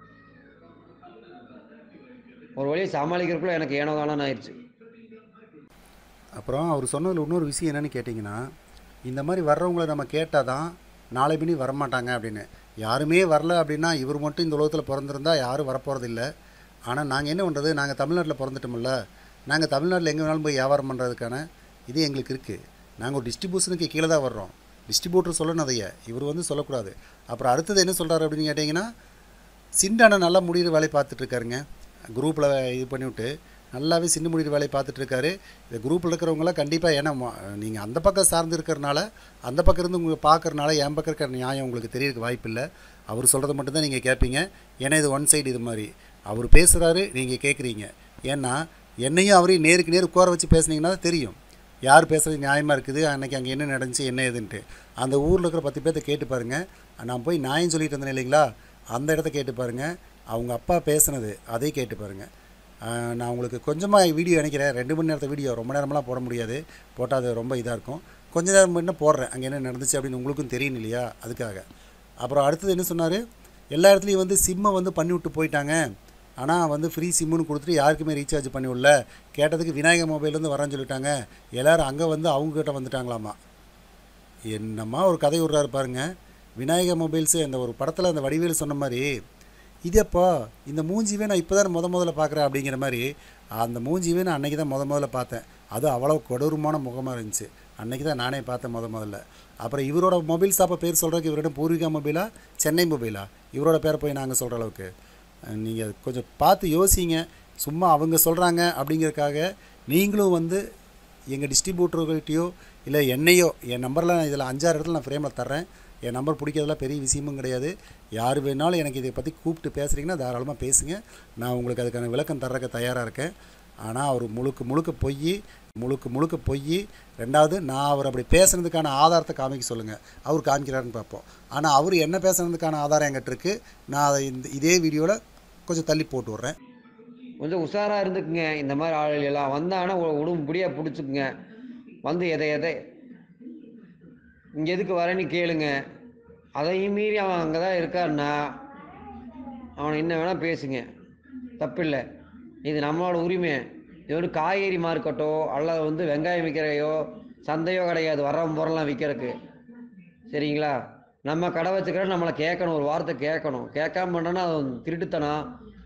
ஒரு வழியை சமாளிக்கிறதுக்குள்ள எனக்கு ஏனோ தானோ ஆயிடுச்சு அப்புறம் அவர் சொன்னதில் இன்னொரு விஷயம் என்னன்னு கேட்டிங்கன்னா இந்த மாதிரி வர்றவங்கள நம்ம கேட்டால் தான் நாளை பின்னி வரமாட்டாங்க அப்படின்னு யாருமே வரல அப்படின்னா இவர் மட்டும் இந்த உலகத்தில் பிறந்திருந்தா யாரும் வரப்போகிறதில்ல ஆனால் நாங்கள் என்ன பண்ணுறது நாங்கள் தமிழ்நாட்டில் பிறந்துட்டோம்ல நாங்கள் தமிழ்நாட்டில் எங்கே வேணாலும் போய் வியாபாரம் பண்ணுறதுக்கான இது எங்களுக்கு இருக்குது நாங்கள் ஒரு டிஸ்ட்ரிபியூஷனுக்கு கீழே தான் வர்றோம் டிஸ்ட்ரிபியூட்டர் சொல்லணும் அதைய இவர் வந்து சொல்லக்கூடாது அப்புறம் அடுத்தது என்ன சொல்கிறாரு அப்படின்னு கேட்டிங்கன்னா சிண்டான நல்லா முடிகிற வேலையை பார்த்துட்டு இருக்காருங்க குரூப்பில் இது பண்ணிவிட்டு நல்லாவே சின்ன முடிகிற வேலையை பார்த்துட்டு இருக்காரு இந்த குரூப்பில் இருக்கிறவங்களாம் கண்டிப்பாக ஏன்னா நீங்கள் அந்த பக்கம் சார்ந்து இருக்கிறனால அந்த பக்கம் இருந்து உங்களை பார்க்கறனால என் பக்கம் இருக்கிற நியாயம் உங்களுக்கு தெரியறதுக்கு வாய்ப்பு இல்லை அவர் சொல்கிறத மட்டும்தான் நீங்கள் கேட்பீங்க ஏன்னா இது ஒன் சைடு இது மாதிரி அவர் பேசுகிறாரு நீங்கள் கேட்குறீங்க ஏன்னா என்னையும் அவரையும் நேருக்கு நேர் உட்கார வச்சு பேசுனீங்கன்னா தான் தெரியும் யார் பேசுகிறது நியாயமாக இருக்குது அன்றைக்கி அங்கே என்ன நடந்துச்சு என்ன ஏதுன்ட்டு அந்த ஊரில் இருக்கிற பத்து பேர்த்த கேட்டு பாருங்கள் நான் போய் நியாயம் சொல்லிட்டு இருந்தேன் இல்லைங்களா அந்த இடத்த கேட்டு பாருங்கள் அவங்க அப்பா பேசுனது அதை கேட்டு பாருங்கள் ஆஹ் நான் உங்களுக்கு கொஞ்சமாக வீடியோ நினைக்கிறேன் ரெண்டு மணி நேரத்தை வீடியோ ரொம்ப நேரமெல்லாம் போட முடியாது போட்டால் அது ரொம்ப இதாக இருக்கும் கொஞ்ச நேரம் முன்ன போடுறேன் அங்கே என்ன நடந்துச்சு அப்படின்னு உங்களுக்கும் தெரியும் இல்லையா அதுக்காக அப்புறம் அடுத்தது என்ன சொன்னார் எல்லா இடத்துலையும் வந்து சிம்மை வந்து பண்ணி விட்டு போயிட்டாங்க ஆனால் வந்து ஃப்ரீ சிம்முன்னு கொடுத்துட்டு யாருக்குமே ரீசார்ஜ் பண்ணி விடல கேட்டதுக்கு விநாயகர் மொபைல்லேருந்து வரேன்னு சொல்லிட்டாங்க எல்லோரும் அங்கே வந்து அவங்கக்கிட்ட வந்துட்டாங்களாமா என்னம்மா ஒரு கதை விட்றாரு பாருங்க விநாயகர் மொபைல்ஸு இந்த ஒரு படத்தில் அந்த வடிவேலு சொன்ன மாதிரி இதப்பா இந்த மூஞ்சிவே நான் இப்போ தான் முத முதல்ல பார்க்குறேன் அப்படிங்கிற மாதிரி அந்த மூஞ்சிவே நான் அன்றைக்கி தான் முத முதல்ல பார்த்தேன் அது அவ்வளோ கொடூரமான முகமாக இருந்துச்சு அன்றைக்கி தான் நானே பார்த்தேன் முத முதல்ல அப்புறம் இவரோட மொபைல் ஷாப்பை பேர் சொல்கிறதுக்கு இவரோட பூர்விகா மொபைலா சென்னை மொபைலா இவரோட பேரை போய் நாங்கள் சொல்கிற அளவுக்கு நீங்கள் கொஞ்சம் பார்த்து யோசிங்க சும்மா அவங்க சொல்கிறாங்க அப்படிங்கிறதுக்காக நீங்களும் வந்து எங்கள் டிஸ்ட்ரிபியூட்டர்கள்ட்டையோ இல்லை என்னையோ என் நம்பரில் நான் இதில் அஞ்சாறு இடத்துல நான் ஃப்ரேமில் தர்றேன் என் நம்பர் பிடிக்கிறதுலாம் பெரிய விஷயமும் கிடையாது யார் வேணாலும் எனக்கு இதை பற்றி கூப்பிட்டு பேசுகிறீங்கன்னா தாராளமாக பேசுங்க நான் உங்களுக்கு அதுக்கான விளக்கம் தர்றதுக்கு தயாராக இருக்கேன் ஆனால் அவர் முழுக்க முழுக்க பொய் முழுக்க முழுக்க பொய் ரெண்டாவது நான் அவர் அப்படி பேசுனதுக்கான ஆதாரத்தை காமிக்க சொல்லுங்கள் அவர் காமிக்கிறாருன்னு பார்ப்போம் ஆனால் அவர் என்ன பேசுனதுக்கான ஆதாரம் என்கிட்ட இருக்குது நான் அதை இந்த இதே வீடியோவில் கொஞ்சம் தள்ளி போட்டு விட்றேன் கொஞ்சம் உஷாராக இருந்துக்குங்க இந்த மாதிரி ஆளுகள் எல்லாம் வந்தாங்கன்னா உடம்புடியாக பிடிச்சிக்குங்க வந்து எதை எதை இங்கே எதுக்கு வரேன்னு கேளுங்க அதையும் மீறி அவன் அங்கே தான் இருக்காருன்னா அவனை என்ன வேணால் பேசுங்க தப்பில்லை இது நம்மளோட உரிமை இது வந்து காய்கறி மார்க்கெட்டோ அல்லது வந்து வெங்காயம் விற்கிறையோ சந்தையோ கிடையாது வரவன் பொருள்லாம் விற்கிறதுக்கு சரிங்களா நம்ம கடை வச்சுக்கிற நம்மளை கேட்கணும் ஒரு வார்த்தை கேட்கணும் கேட்காம பண்ணோன்னா அது திருட்டுத்தனம்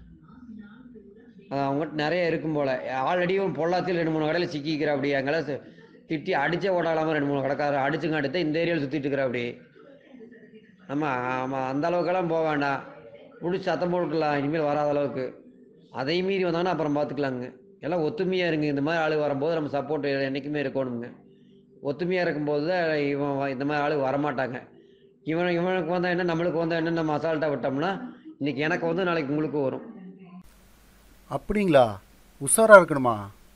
அது அவங்ககிட்ட நிறைய இருக்கும் போல் ஆல்ரெடி பொள்ளாச்சியில் ரெண்டு மூணு கடையில் சிக்கிக்கிற அப்படி அங்கெல்லாம் சி- திட்டி அடிச்சே ஓடாலாமல் ரெண்டு மூணு கடைக்காரர் அடிச்சுங்க அடுத்து இந்த ஏரியாவில் சுற்றிட்டு இருக்கிற அப்படி நம்ம ஆமாம் அந்த அளவுக்கெல்லாம் போக வேண்டாம் முடிச்சு சத்தம் போட்டுக்கலாம் இனிமேல் வராத அளவுக்கு அதையும் மீறி வந்தாங்கன்னா அப்புறம் பார்த்துக்கலாங்க எல்லாம் ஒத்துமையாக இருங்க இந்த மாதிரி ஆளு வரும்போது நம்ம சப்போர்ட் என்றைக்குமே இருக்கணுங்க ஒத்துமையாக இருக்கும்போது தான் இவன் வ- இந்த மாதிரி ஆளு வரமாட்டாங்க இவன் இவனுக்கு வந்தால் என்ன நம்மளுக்கு வந்தால் என்ன நம்ம அசால்ட்டாக விட்டோம்னா இன்னைக்கு எனக்கு வந்து நாளைக்கு உங்களுக்கு வரும் அப்படிங்களா உஷாராக இருக்கணுமா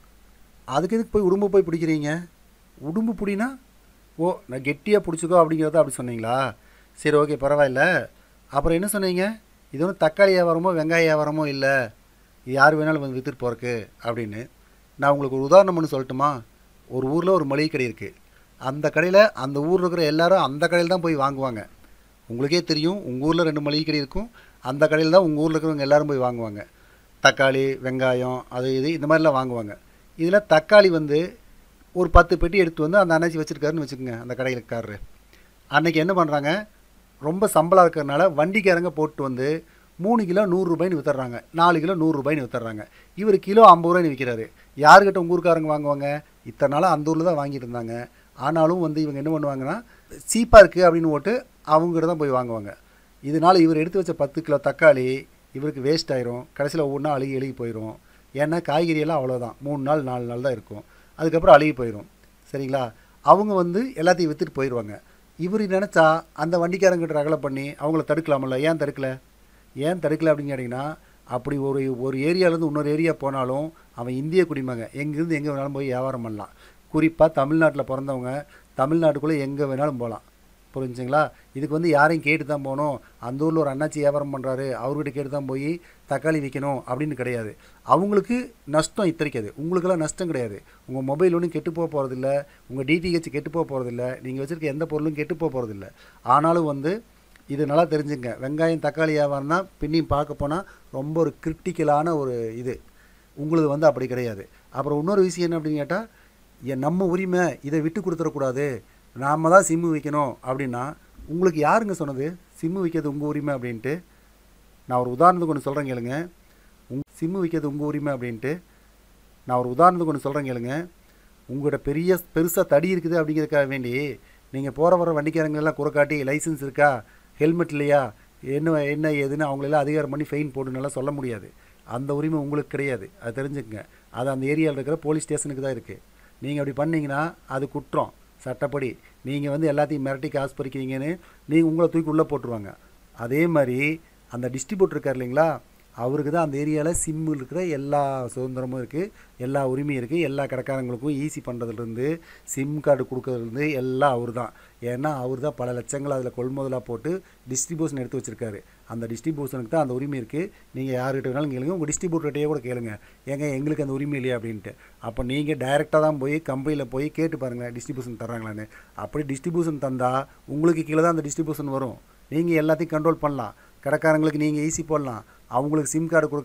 அதுக்கு எதுக்கு போய் உடும்பு போய் பிடிக்கிறீங்க உடும்பு பிடினா ஓ நான் கெட்டியாக பிடிச்சிக்கோ அப்படிங்கிறத அப்படி சொன்னீங்களா சரி ஓகே பரவாயில்ல அப்புறம் என்ன சொன்னீங்க இது ஒன்றும் தக்காளி வியாபாரமோ வெங்காய வியாபாரமோ இல்லை இது யார் வேணாலும் வந்து விற்றுட்டு போகிறக்கு அப்படின்னு நான் உங்களுக்கு ஒரு உதாரணம் ஒன்று சொல்லட்டுமா ஒரு ஊரில் ஒரு மளிகை கடை இருக்குது அந்த கடையில் அந்த ஊரில் இருக்கிற எல்லாரும் அந்த கடையில் தான் போய் வாங்குவாங்க உங்களுக்கே தெரியும் உங்கள் ஊரில் ரெண்டு மளிகை கடை இருக்கும் அந்த கடையில் தான் உங்கள் ஊரில் இருக்கிறவங்க எல்லாரும் போய் வாங்குவாங்க தக்காளி வெங்காயம் அது இது இந்த மாதிரிலாம் வாங்குவாங்க இதில் தக்காளி வந்து ஒரு பத்து பெட்டி எடுத்து வந்து அந்த அண்ணாச்சி வச்சுருக்காருன்னு வச்சுக்கோங்க அந்த கடையிலக்காரரு அன்னைக்கு என்ன பண்ணுறாங்க ரொம்ப சம்பளம் இருக்கிறதுனால வண்டிக்காரங்க போட்டு வந்து மூணு கிலோ நூறுரூபாய்னு வித்துறாங்க நாலு கிலோ நூறுரூபாய்னு வித்துறாங்க இவர் கிலோ ஐம்பது ரூபாய்னு விற்கிறாரு யாருக்கிட்ட உங்கள் ஊருக்காரங்க வாங்குவாங்க இத்தனை நாளாக அந்த ஊரில் தான் வாங்கிட்டு இருந்தாங்க ஆனாலும் வந்து இவங்க என்ன பண்ணுவாங்கன்னா சீப்பாக இருக்குது அப்படின்னு போட்டு அவங்ககிட்ட தான் போய் வாங்குவாங்க இதனால் இவர் எடுத்து வச்ச பத்து கிலோ தக்காளி இவருக்கு வேஸ்ட் ஆயிரும் கடைசியில் ஒவ்வொன்றா அழுகி அழுகி போயிடும் ஏன்னா காய்கறியெல்லாம் அவ்வளோதான் மூணு நாள் நாலு நாள் தான் இருக்கும் அதுக்கப்புறம் அழுகி போயிடும் சரிங்களா அவங்க வந்து எல்லாத்தையும் விற்றுட்டு போயிடுவாங்க இவர் நினச்சா அந்த வண்டிக்காரங்கிட்ட ரகலை பண்ணி அவங்கள தடுக்கலாமல்ல ஏன் தடுக்கல ஏன் தடுக்கல அப்படின்னு கேட்டிங்கன்னா அப்படி ஒரு ஒரு ஏரியாவிலேருந்து இன்னொரு ஏரியா போனாலும் அவன் இந்திய குடிமகன் எங்கேருந்து எங்கே வேணாலும் போய் வியாபாரம் பண்ணலாம் குறிப்பாக தமிழ்நாட்டில் பிறந்தவங்க தமிழ்நாட்டுக்குள்ளே எங்கே வேணாலும் போகலாம் புரிஞ்சுங்களா இதுக்கு வந்து யாரையும் கேட்டு தான் போகணும் அந்த ஊரில் ஒரு அண்ணாச்சி வியாபாரம் பண்ணுறாரு அவர்கிட்ட கேட்டு தான் போய் தக்காளி விற்கணும் அப்படின்னு கிடையாது அவங்களுக்கு நஷ்டம் இத்தரிக்காது உங்களுக்கெல்லாம் நஷ்டம் கிடையாது உங்கள் மொபைல் ஒன்றும் கெட்டு போக போகிறதில்ல உங்கள் டிடிஹெச் கெட்டு போக போகிறதில்ல நீங்கள் வச்சுருக்க எந்த பொருளும் கெட்டு போக போகிறதில்ல ஆனாலும் வந்து இது நல்லா தெரிஞ்சுங்க வெங்காயம் தக்காளி வியாபாரம் தான் பின்னியும் பார்க்க போனால் ரொம்ப ஒரு கிரிட்டிக்கலான ஒரு இது உங்களுது வந்து அப்படி கிடையாது அப்புறம் இன்னொரு விஷயம் என்ன அப்படின்னு கேட்டால் என் நம்ம உரிமை இதை விட்டு கொடுத்துடக்கூடாது நாம தான் சிம்மு வைக்கணும் அப்படின்னா உங்களுக்கு யாருங்க சொன்னது சிம்மு வைக்கிறது உங்கள் உரிமை அப்படின்ட்டு நான் ஒரு உதாரணத்துக்கு ஒன்று சொல்கிறேன் கேளுங்க உங் சிம்மு வைக்கிறது உங்கள் உரிமை அப்படின்ட்டு நான் ஒரு உதாரணத்துக்கு ஒன்று சொல்கிறேன் கேளுங்க உங்களோட பெரிய பெருசாக தடி இருக்குது அப்படிங்கிறதுக்காக வேண்டி நீங்கள் போகிற வர வண்டிக்காரங்க எல்லாம் குறைக்காட்டி லைசன்ஸ் இருக்கா ஹெல்மெட் இல்லையா என்ன என்ன ஏதுன்னு அவங்களெல்லாம் அதிகாரம் பண்ணி ஃபைன் போடுனாலாம் சொல்ல முடியாது அந்த உரிமை உங்களுக்கு கிடையாது அது தெரிஞ்சுக்கங்க அது அந்த ஏரியாவில் இருக்கிற போலீஸ் ஸ்டேஷனுக்கு தான் இருக்குது நீங்கள் அப்படி பண்ணீங்கன்னா அது குற்றம் சட்டப்படி நீங்கள் வந்து எல்லாத்தையும் மிரட்டி காசு பறிக்கிறீங்கன்னு நீங்கள் உங்களை தூக்கி உள்ளே போட்டுருவாங்க அதே மாதிரி அந்த டிஸ்ட்ரிபியூட்டர் இருக்கார் இல்லைங்களா அவருக்கு தான் அந்த ஏரியாவில் சிம்மு இருக்கிற எல்லா சுதந்திரமும் இருக்குது எல்லா உரிமையும் இருக்குது எல்லா கடைக்காரங்களுக்கும் ஈஸி பண்ணுறதுலேருந்து சிம் கார்டு கொடுக்கறதுலேருந்து எல்லாம் அவர் தான் ஏன்னா அவர் தான் பல லட்சங்கள் அதில் கொள்முதலாக போட்டு டிஸ்ட்ரிபியூஷன் எடுத்து வச்சுருக்காரு அந்த டிஸ்ட்ரிபியூஷனுக்கு தான் அந்த உரிமை இருக்குது நீங்கள் யார்கிட்ட வேணாலும் கேளுங்க உங்கள் டிஸ்ட்ரிபியூட்டர்கிட்டயே கூட கேளுங்க ஏங்க எங்களுக்கு அந்த உரிமை இல்லையா அப்படின்ட்டு அப்போ நீங்கள் டைரெக்டாக தான் போய் கம்பெனியில் போய் கேட்டு பாருங்கள் டிஸ்ட்ரிபியூஷன் தர்றாங்களான்னு அப்படி டிஸ்ட்ரிபியூஷன் தந்தால் உங்களுக்கு கீழே தான் அந்த டிஸ்ட்ரிபியூஷன் வரும் நீங்கள் எல்லாத்தையும் கண்ட்ரோல் பண்ணலாம் கடைக்காரங்களுக்கு நீங்கள் ஈஸி போடலாம் அவங்களுக்கு சிம் கார்டு கொடுக்கலாம்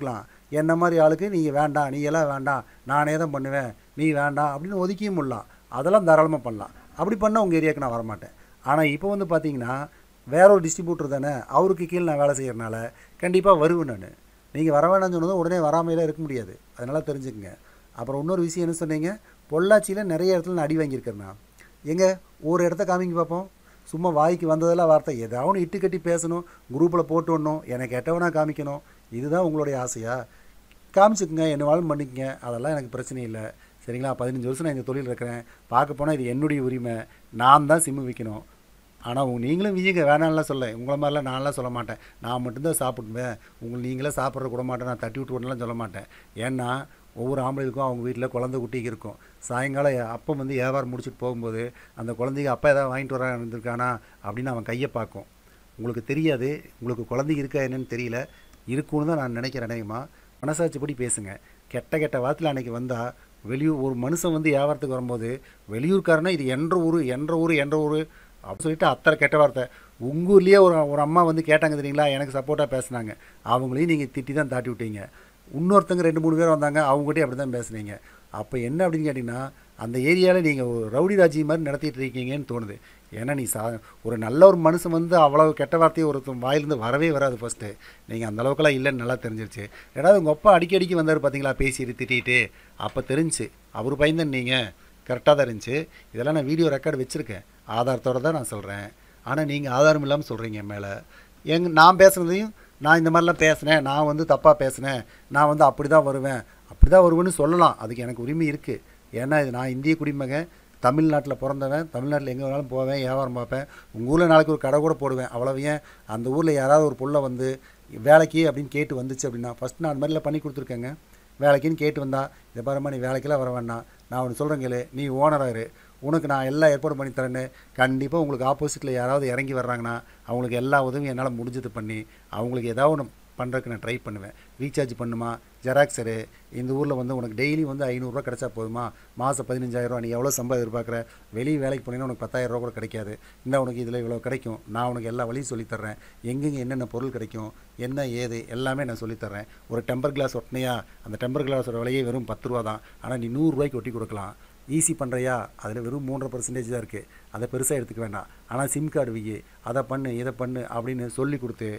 என்ன மாதிரி ஆளுக்கு நீங்கள் வேண்டாம் நீ எல்லாம் வேண்டாம் நானே தான் பண்ணுவேன் நீ வேண்டாம் அப்படின்னு ஒதுக்கியும் முடியலாம் அதெல்லாம் தாராளமாக பண்ணலாம் அப்படி பண்ணால் உங்கள் ஏரியாவுக்கு நான் வரமாட்டேன் ஆனால் இப்போ வந்து பார்த்தீங்கன்னா வேற ஒரு டிஸ்ட்ரிபியூட்டர் தானே அவருக்கு கீழே நான் வேலை செய்கிறனால கண்டிப்பாக வருவேன் நான் நீங்கள் வர வேணாம்னு சொன்னதும் உடனே வராமையெல்லாம் இருக்க முடியாது அதனால் தெரிஞ்சுக்கங்க அப்புறம் இன்னொரு விஷயம் என்ன சொன்னீங்க பொள்ளாச்சியில் நிறைய இடத்துல நான் அடி வாங்கியிருக்கேண்ணா எங்க ஒரு இடத்த காமிங்க பார்ப்போம் சும்மா வாய்க்கு வந்ததெல்லாம் வார்த்தை ஏதாவது ஒன்று இட்டு கட்டி பேசணும் குரூப்பில் போட்டு விடணும் எனக்கு எட்டவனா காமிக்கணும் இதுதான் உங்களுடைய ஆசையா காமிச்சுக்குங்க என்ன வேணும் பண்ணிக்கங்க அதெல்லாம் எனக்கு பிரச்சனை இல்லை சரிங்களா பதினஞ்சு வருஷம் நான் இந்த தொழில் இருக்கிறேன் பார்க்க போனால் இது என்னுடைய உரிமை நான் தான் சிம்மு விற்கணும் ஆனால் உங்க நீங்களும் விஜய்ங்க வேணாம்லாம் சொல்ல உங்களை மாதிரிலாம் நான்லாம் சொல்ல மாட்டேன் நான் மட்டும்தான் சாப்பிடுவேன் உங்களை நீங்களே சாப்பிட்ற கூட மாட்டேன் நான் தட்டி விட்டு விடலாம் சொல்ல மாட்டேன் ஏன்னா ஒவ்வொரு ஆம்பளைக்கும் அவங்க வீட்டில் குழந்தை குட்டிக்கு இருக்கும் சாயங்காலம் என் அப்பா வந்து வியாபாரம் முடிச்சுட்டு போகும்போது அந்த குழந்தைக்கு அப்பா ஏதாவது வாங்கிட்டு வர இருந்திருக்கானா அப்படின்னு அவன் கையை பார்க்கும் உங்களுக்கு தெரியாது உங்களுக்கு குழந்தைங்க இருக்கா என்னன்னு தெரியல இருக்குன்னு தான் நான் நினைக்கிறேன் அநேகமாக மனசாட்சிப்படி பேசுங்க கெட்ட கெட்ட வார்த்தையில் அன்னைக்கு வந்தால் வெளியூர் ஒரு மனுஷன் வந்து வியாபாரத்துக்கு வரும்போது வெளியூர்காரனா இது என்ற ஊர் என்ற ஊர் என்ற ஊர் அப்படி சொல்லிட்டு அத்தனை கெட்ட வார்த்தை உங்கள் ஊர்லேயே ஒரு ஒரு அம்மா வந்து கேட்டாங்க தெரியுங்களா எனக்கு சப்போர்ட்டாக பேசுனாங்க அவங்களையும் நீங்கள் திட்டி தான் தாட்டி விட்டீங்க இன்னொருத்தங்க ரெண்டு மூணு பேர் வந்தாங்க அவங்ககிட்டயும் அப்படி தான் பேசுனீங்க அப்போ என்ன அப்படின்னு கேட்டிங்கன்னா அந்த ஏரியாவில் நீங்கள் ஒரு ரவுடி ராஜ்யம் மாதிரி நடத்திட்டு இருக்கீங்கன்னு தோணுது ஏன்னா நீ சா ஒரு நல்ல ஒரு மனுஷன் வந்து அவ்வளோ கெட்ட வார்த்தையை ஒருத்தன் வாயிலிருந்து வரவே வராது ஃபஸ்ட்டு நீங்கள் அந்த அளவுக்குலாம் இல்லைன்னு நல்லா தெரிஞ்சிருச்சு ரெண்டாவது உங்கள் அப்பா அடிக்கடி அடிக்கடி வந்தார் பார்த்தீங்களா பேசி திட்டிட்டு அப்போ தெரிஞ்சு அவர் பயந்தன் நீங்கள் கரெக்டாக தான் இருந்துச்சு இதெல்லாம் நான் வீடியோ ரெக்கார்டு வச்சுருக்கேன் ஆதாரத்தோடு தான் நான் சொல்கிறேன் ஆனால் நீங்கள் ஆதாரம் இல்லாமல் சொல்கிறீங்க என் மேலே எங்க நான் பேசுனதையும் நான் இந்த மாதிரிலாம் பேசினேன் நான் வந்து தப்பாக பேசினேன் நான் வந்து அப்படி தான் வருவேன் அப்படி தான் வருவேன்னு சொல்லலாம் அதுக்கு எனக்கு உரிமை இருக்குது ஏன்னா இது நான் இந்திய குடிமகன் தமிழ்நாட்டில் பிறந்தவன் தமிழ்நாட்டில் எங்கே வேணாலும் போவேன் வியாபாரம் பார்ப்பேன் உங்கள் ஊரில் நாளைக்கு ஒரு கடை கூட போடுவேன் அவ்வளவு ஏன் அந்த ஊரில் யாராவது ஒரு புள்ள வந்து வேலைக்கு அப்படின்னு கேட்டு வந்துச்சு அப்படின்னா ஃபஸ்ட் நான் அந்த மாதிரிலாம் பண்ணி கொடுத்துருக்கேங்க வேலைக்குன்னு கேட்டு வந்தா இதை பாரும்மா நீ வேலைக்கெல்லாம் வர வேண்டாம் நான் ஒன்று சொல்கிறேன் கேளு நீ ஓனராக இரு உனக்கு நான் எல்லா ஏற்பாடு பண்ணி தரேன்னு கண்டிப்பாக உங்களுக்கு ஆப்போசிட்டில் யாராவது இறங்கி வர்றாங்கன்னா அவங்களுக்கு எல்லா உதவியும் என்னால் முடிஞ்சது பண்ணி அவங்களுக்கு ஏதாவது ஒன்று பண்ணுறதுக்கு நான் ட்ரை பண்ணுவேன் ரீசார்ஜ் பண்ணுமா ஜெராக்ஸரு இந்த ஊரில் வந்து உனக்கு டெய்லி வந்து ஐநூறுரூவா கிடைச்சா போதுமா மாதம் பதினஞ்சாயிரரூவா நீ எவ்வளோ சம்பளம் எதிர்பார்க்குற வெளியே வேலைக்கு போனீங்கன்னா உனக்கு பத்தாயிரரூவா கூட கிடைக்காது இந்த உனக்கு இதில் இவ்வளோ கிடைக்கும் நான் உனக்கு எல்லா வழியும் சொல்லித்தர்றேன் எங்கெங்கே என்னென்ன பொருள் கிடைக்கும் என்ன ஏது எல்லாமே நான் சொல்லித்தர்றேன் ஒரு டெம்பர் கிளாஸ் ஒட்டினையா அந்த டெம்பர் கிளாஸோட விலையே வெறும் பத்து ரூபா தான் ஆனால் நீ நூறுரூவாய்க்கு ஒட்டி கொடுக்கலாம் ஈஸி பண்ணுறியா அதில் வெறும் மூன்றரை பர்சன்டேஜ் தான் இருக்குது அதை பெருசாக எடுத்துக்க வேண்டாம் ஆனால் சிம் கார்டு வை அதை பண்ணு இதை பண்ணு அப்படின்னு சொல்லி கொடுத்து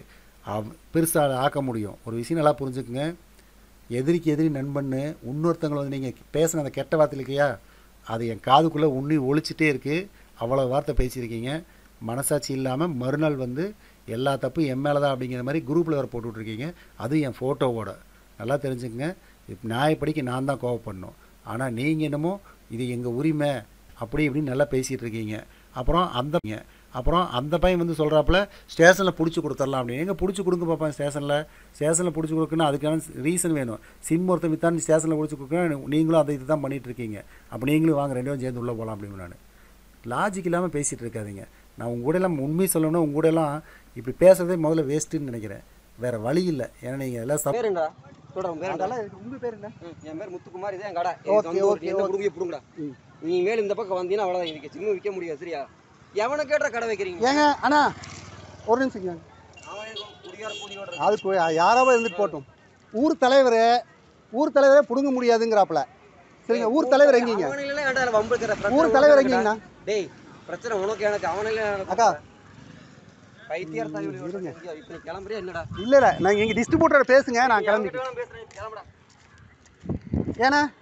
பெருசாக ஆக்க முடியும் ஒரு விஷயம் நல்லா புரிஞ்சுக்குங்க எதிரிக்கு எதிரி நண்பன்னு இன்னொருத்தங்களை வந்து நீங்கள் பேசின அந்த கெட்ட வார்த்தை இல்லையா அது என் காதுக்குள்ளே உண்ணி ஒழிச்சிட்டே இருக்குது அவ்வளோ வார்த்தை பேசியிருக்கீங்க மனசாட்சி இல்லாமல் மறுநாள் வந்து எல்லா தப்பும் என் மேலே தான் அப்படிங்கிற மாதிரி குரூப்பில் வேறு போட்டு விட்ருக்கீங்க அது என் ஃபோட்டோவோட நல்லா தெரிஞ்சுக்கங்க இப்போ நியாயப்படிக்கு நான் தான் கோவப்படணும் ஆனால் நீங்கள் என்னமோ இது எங்கள் உரிமை அப்படி இப்படின்னு நல்லா பேசிகிட்டு இருக்கீங்க அப்புறம் அந்த அப்புறம் அந்த பையன் வந்து சொல்கிறாப்புல ஸ்டேஷனில் பிடிச்சி கொடுத்துடலாம் அப்படின்னு எங்கே பிடிச்சி கொடுங்க பார்ப்பேன் ஸ்டேஷனில் ஸ்டேஷனில் பிடிச்சி கொடுக்கணும் அதுக்கான ரீசன் வேணும் சிம் ஒருத்தன் வித்தான் ஸ்டேஷனில் பிடிச்சி கொடுக்கணும் நீங்களும் அதை இது தான் பண்ணிகிட்டு இருக்கீங்க அப்போ நீங்களும் வாங்க ரெண்டு பேரும் சேர்ந்து உள்ளே போகலாம் அப்படின்னு நான் லாஜிக் இல்லாமல் பேசிகிட்டு இருக்காதீங்க நான் உங்க கூட எல்லாம் உண்மை சொல்லணும்னா உங்க கூட எல்லாம் இப்படி பேசுறதே முதல்ல வேஸ்ட்டுன்னு நினைக்கிறேன் வேறு வழி இல்லை ஏன்னா நீங்கள் எல்லாம் சப் பேருண்டா சொல்கிறேன் பேருண்டா அதெல்லாம் உங்க பேர் என்ன ம், என் பேர் முத்துக்குமார் இதே என் கடை Okay, இது வந்து ஒரு okay, எந்த okay. புடுங்க புடுங்கடா நீ மேல இந்த பக்கம் வந்தீங்கன்னா அவ்வளோதான் இதுக்கு சின்ன விற்க முடியாது சரியா எவனை கேட்ட கடை வைக்கிறீங்க ஏங்க அண்ணா ஒரு நிமிஷங்க அவன் ஏதோ குடியார கூலியோட அதுக்கு யாராவது இருந்துட்டு போட்டும் ஊர் தலைவர் ஊர் தலைவரே பிடுங்க முடியாதுங்கிறாப்புல சரிங்க ஊர் தலைவர் எங்கீங்க அவனில ஏன்டா வம்புக்கிற பிரச்சனை ஊர் உனக்கு தலைவர் எனக்குடா. எங்கீங்கண்ணா டேய் பிரச்சனை உனக்கு எனக்கு அவனில அக்கா. பைத்தியார் தாய் இருங்க. இப்போ நீ கிளம்புறியா என்னடா இல்லை இல்லை நாங்கள் எங்கள் டிஸ்ட்ரிபியூட்டர் பேசுங்க நான் கிளம்பி பேசுறேன் கிளம்புடா ஏன்னா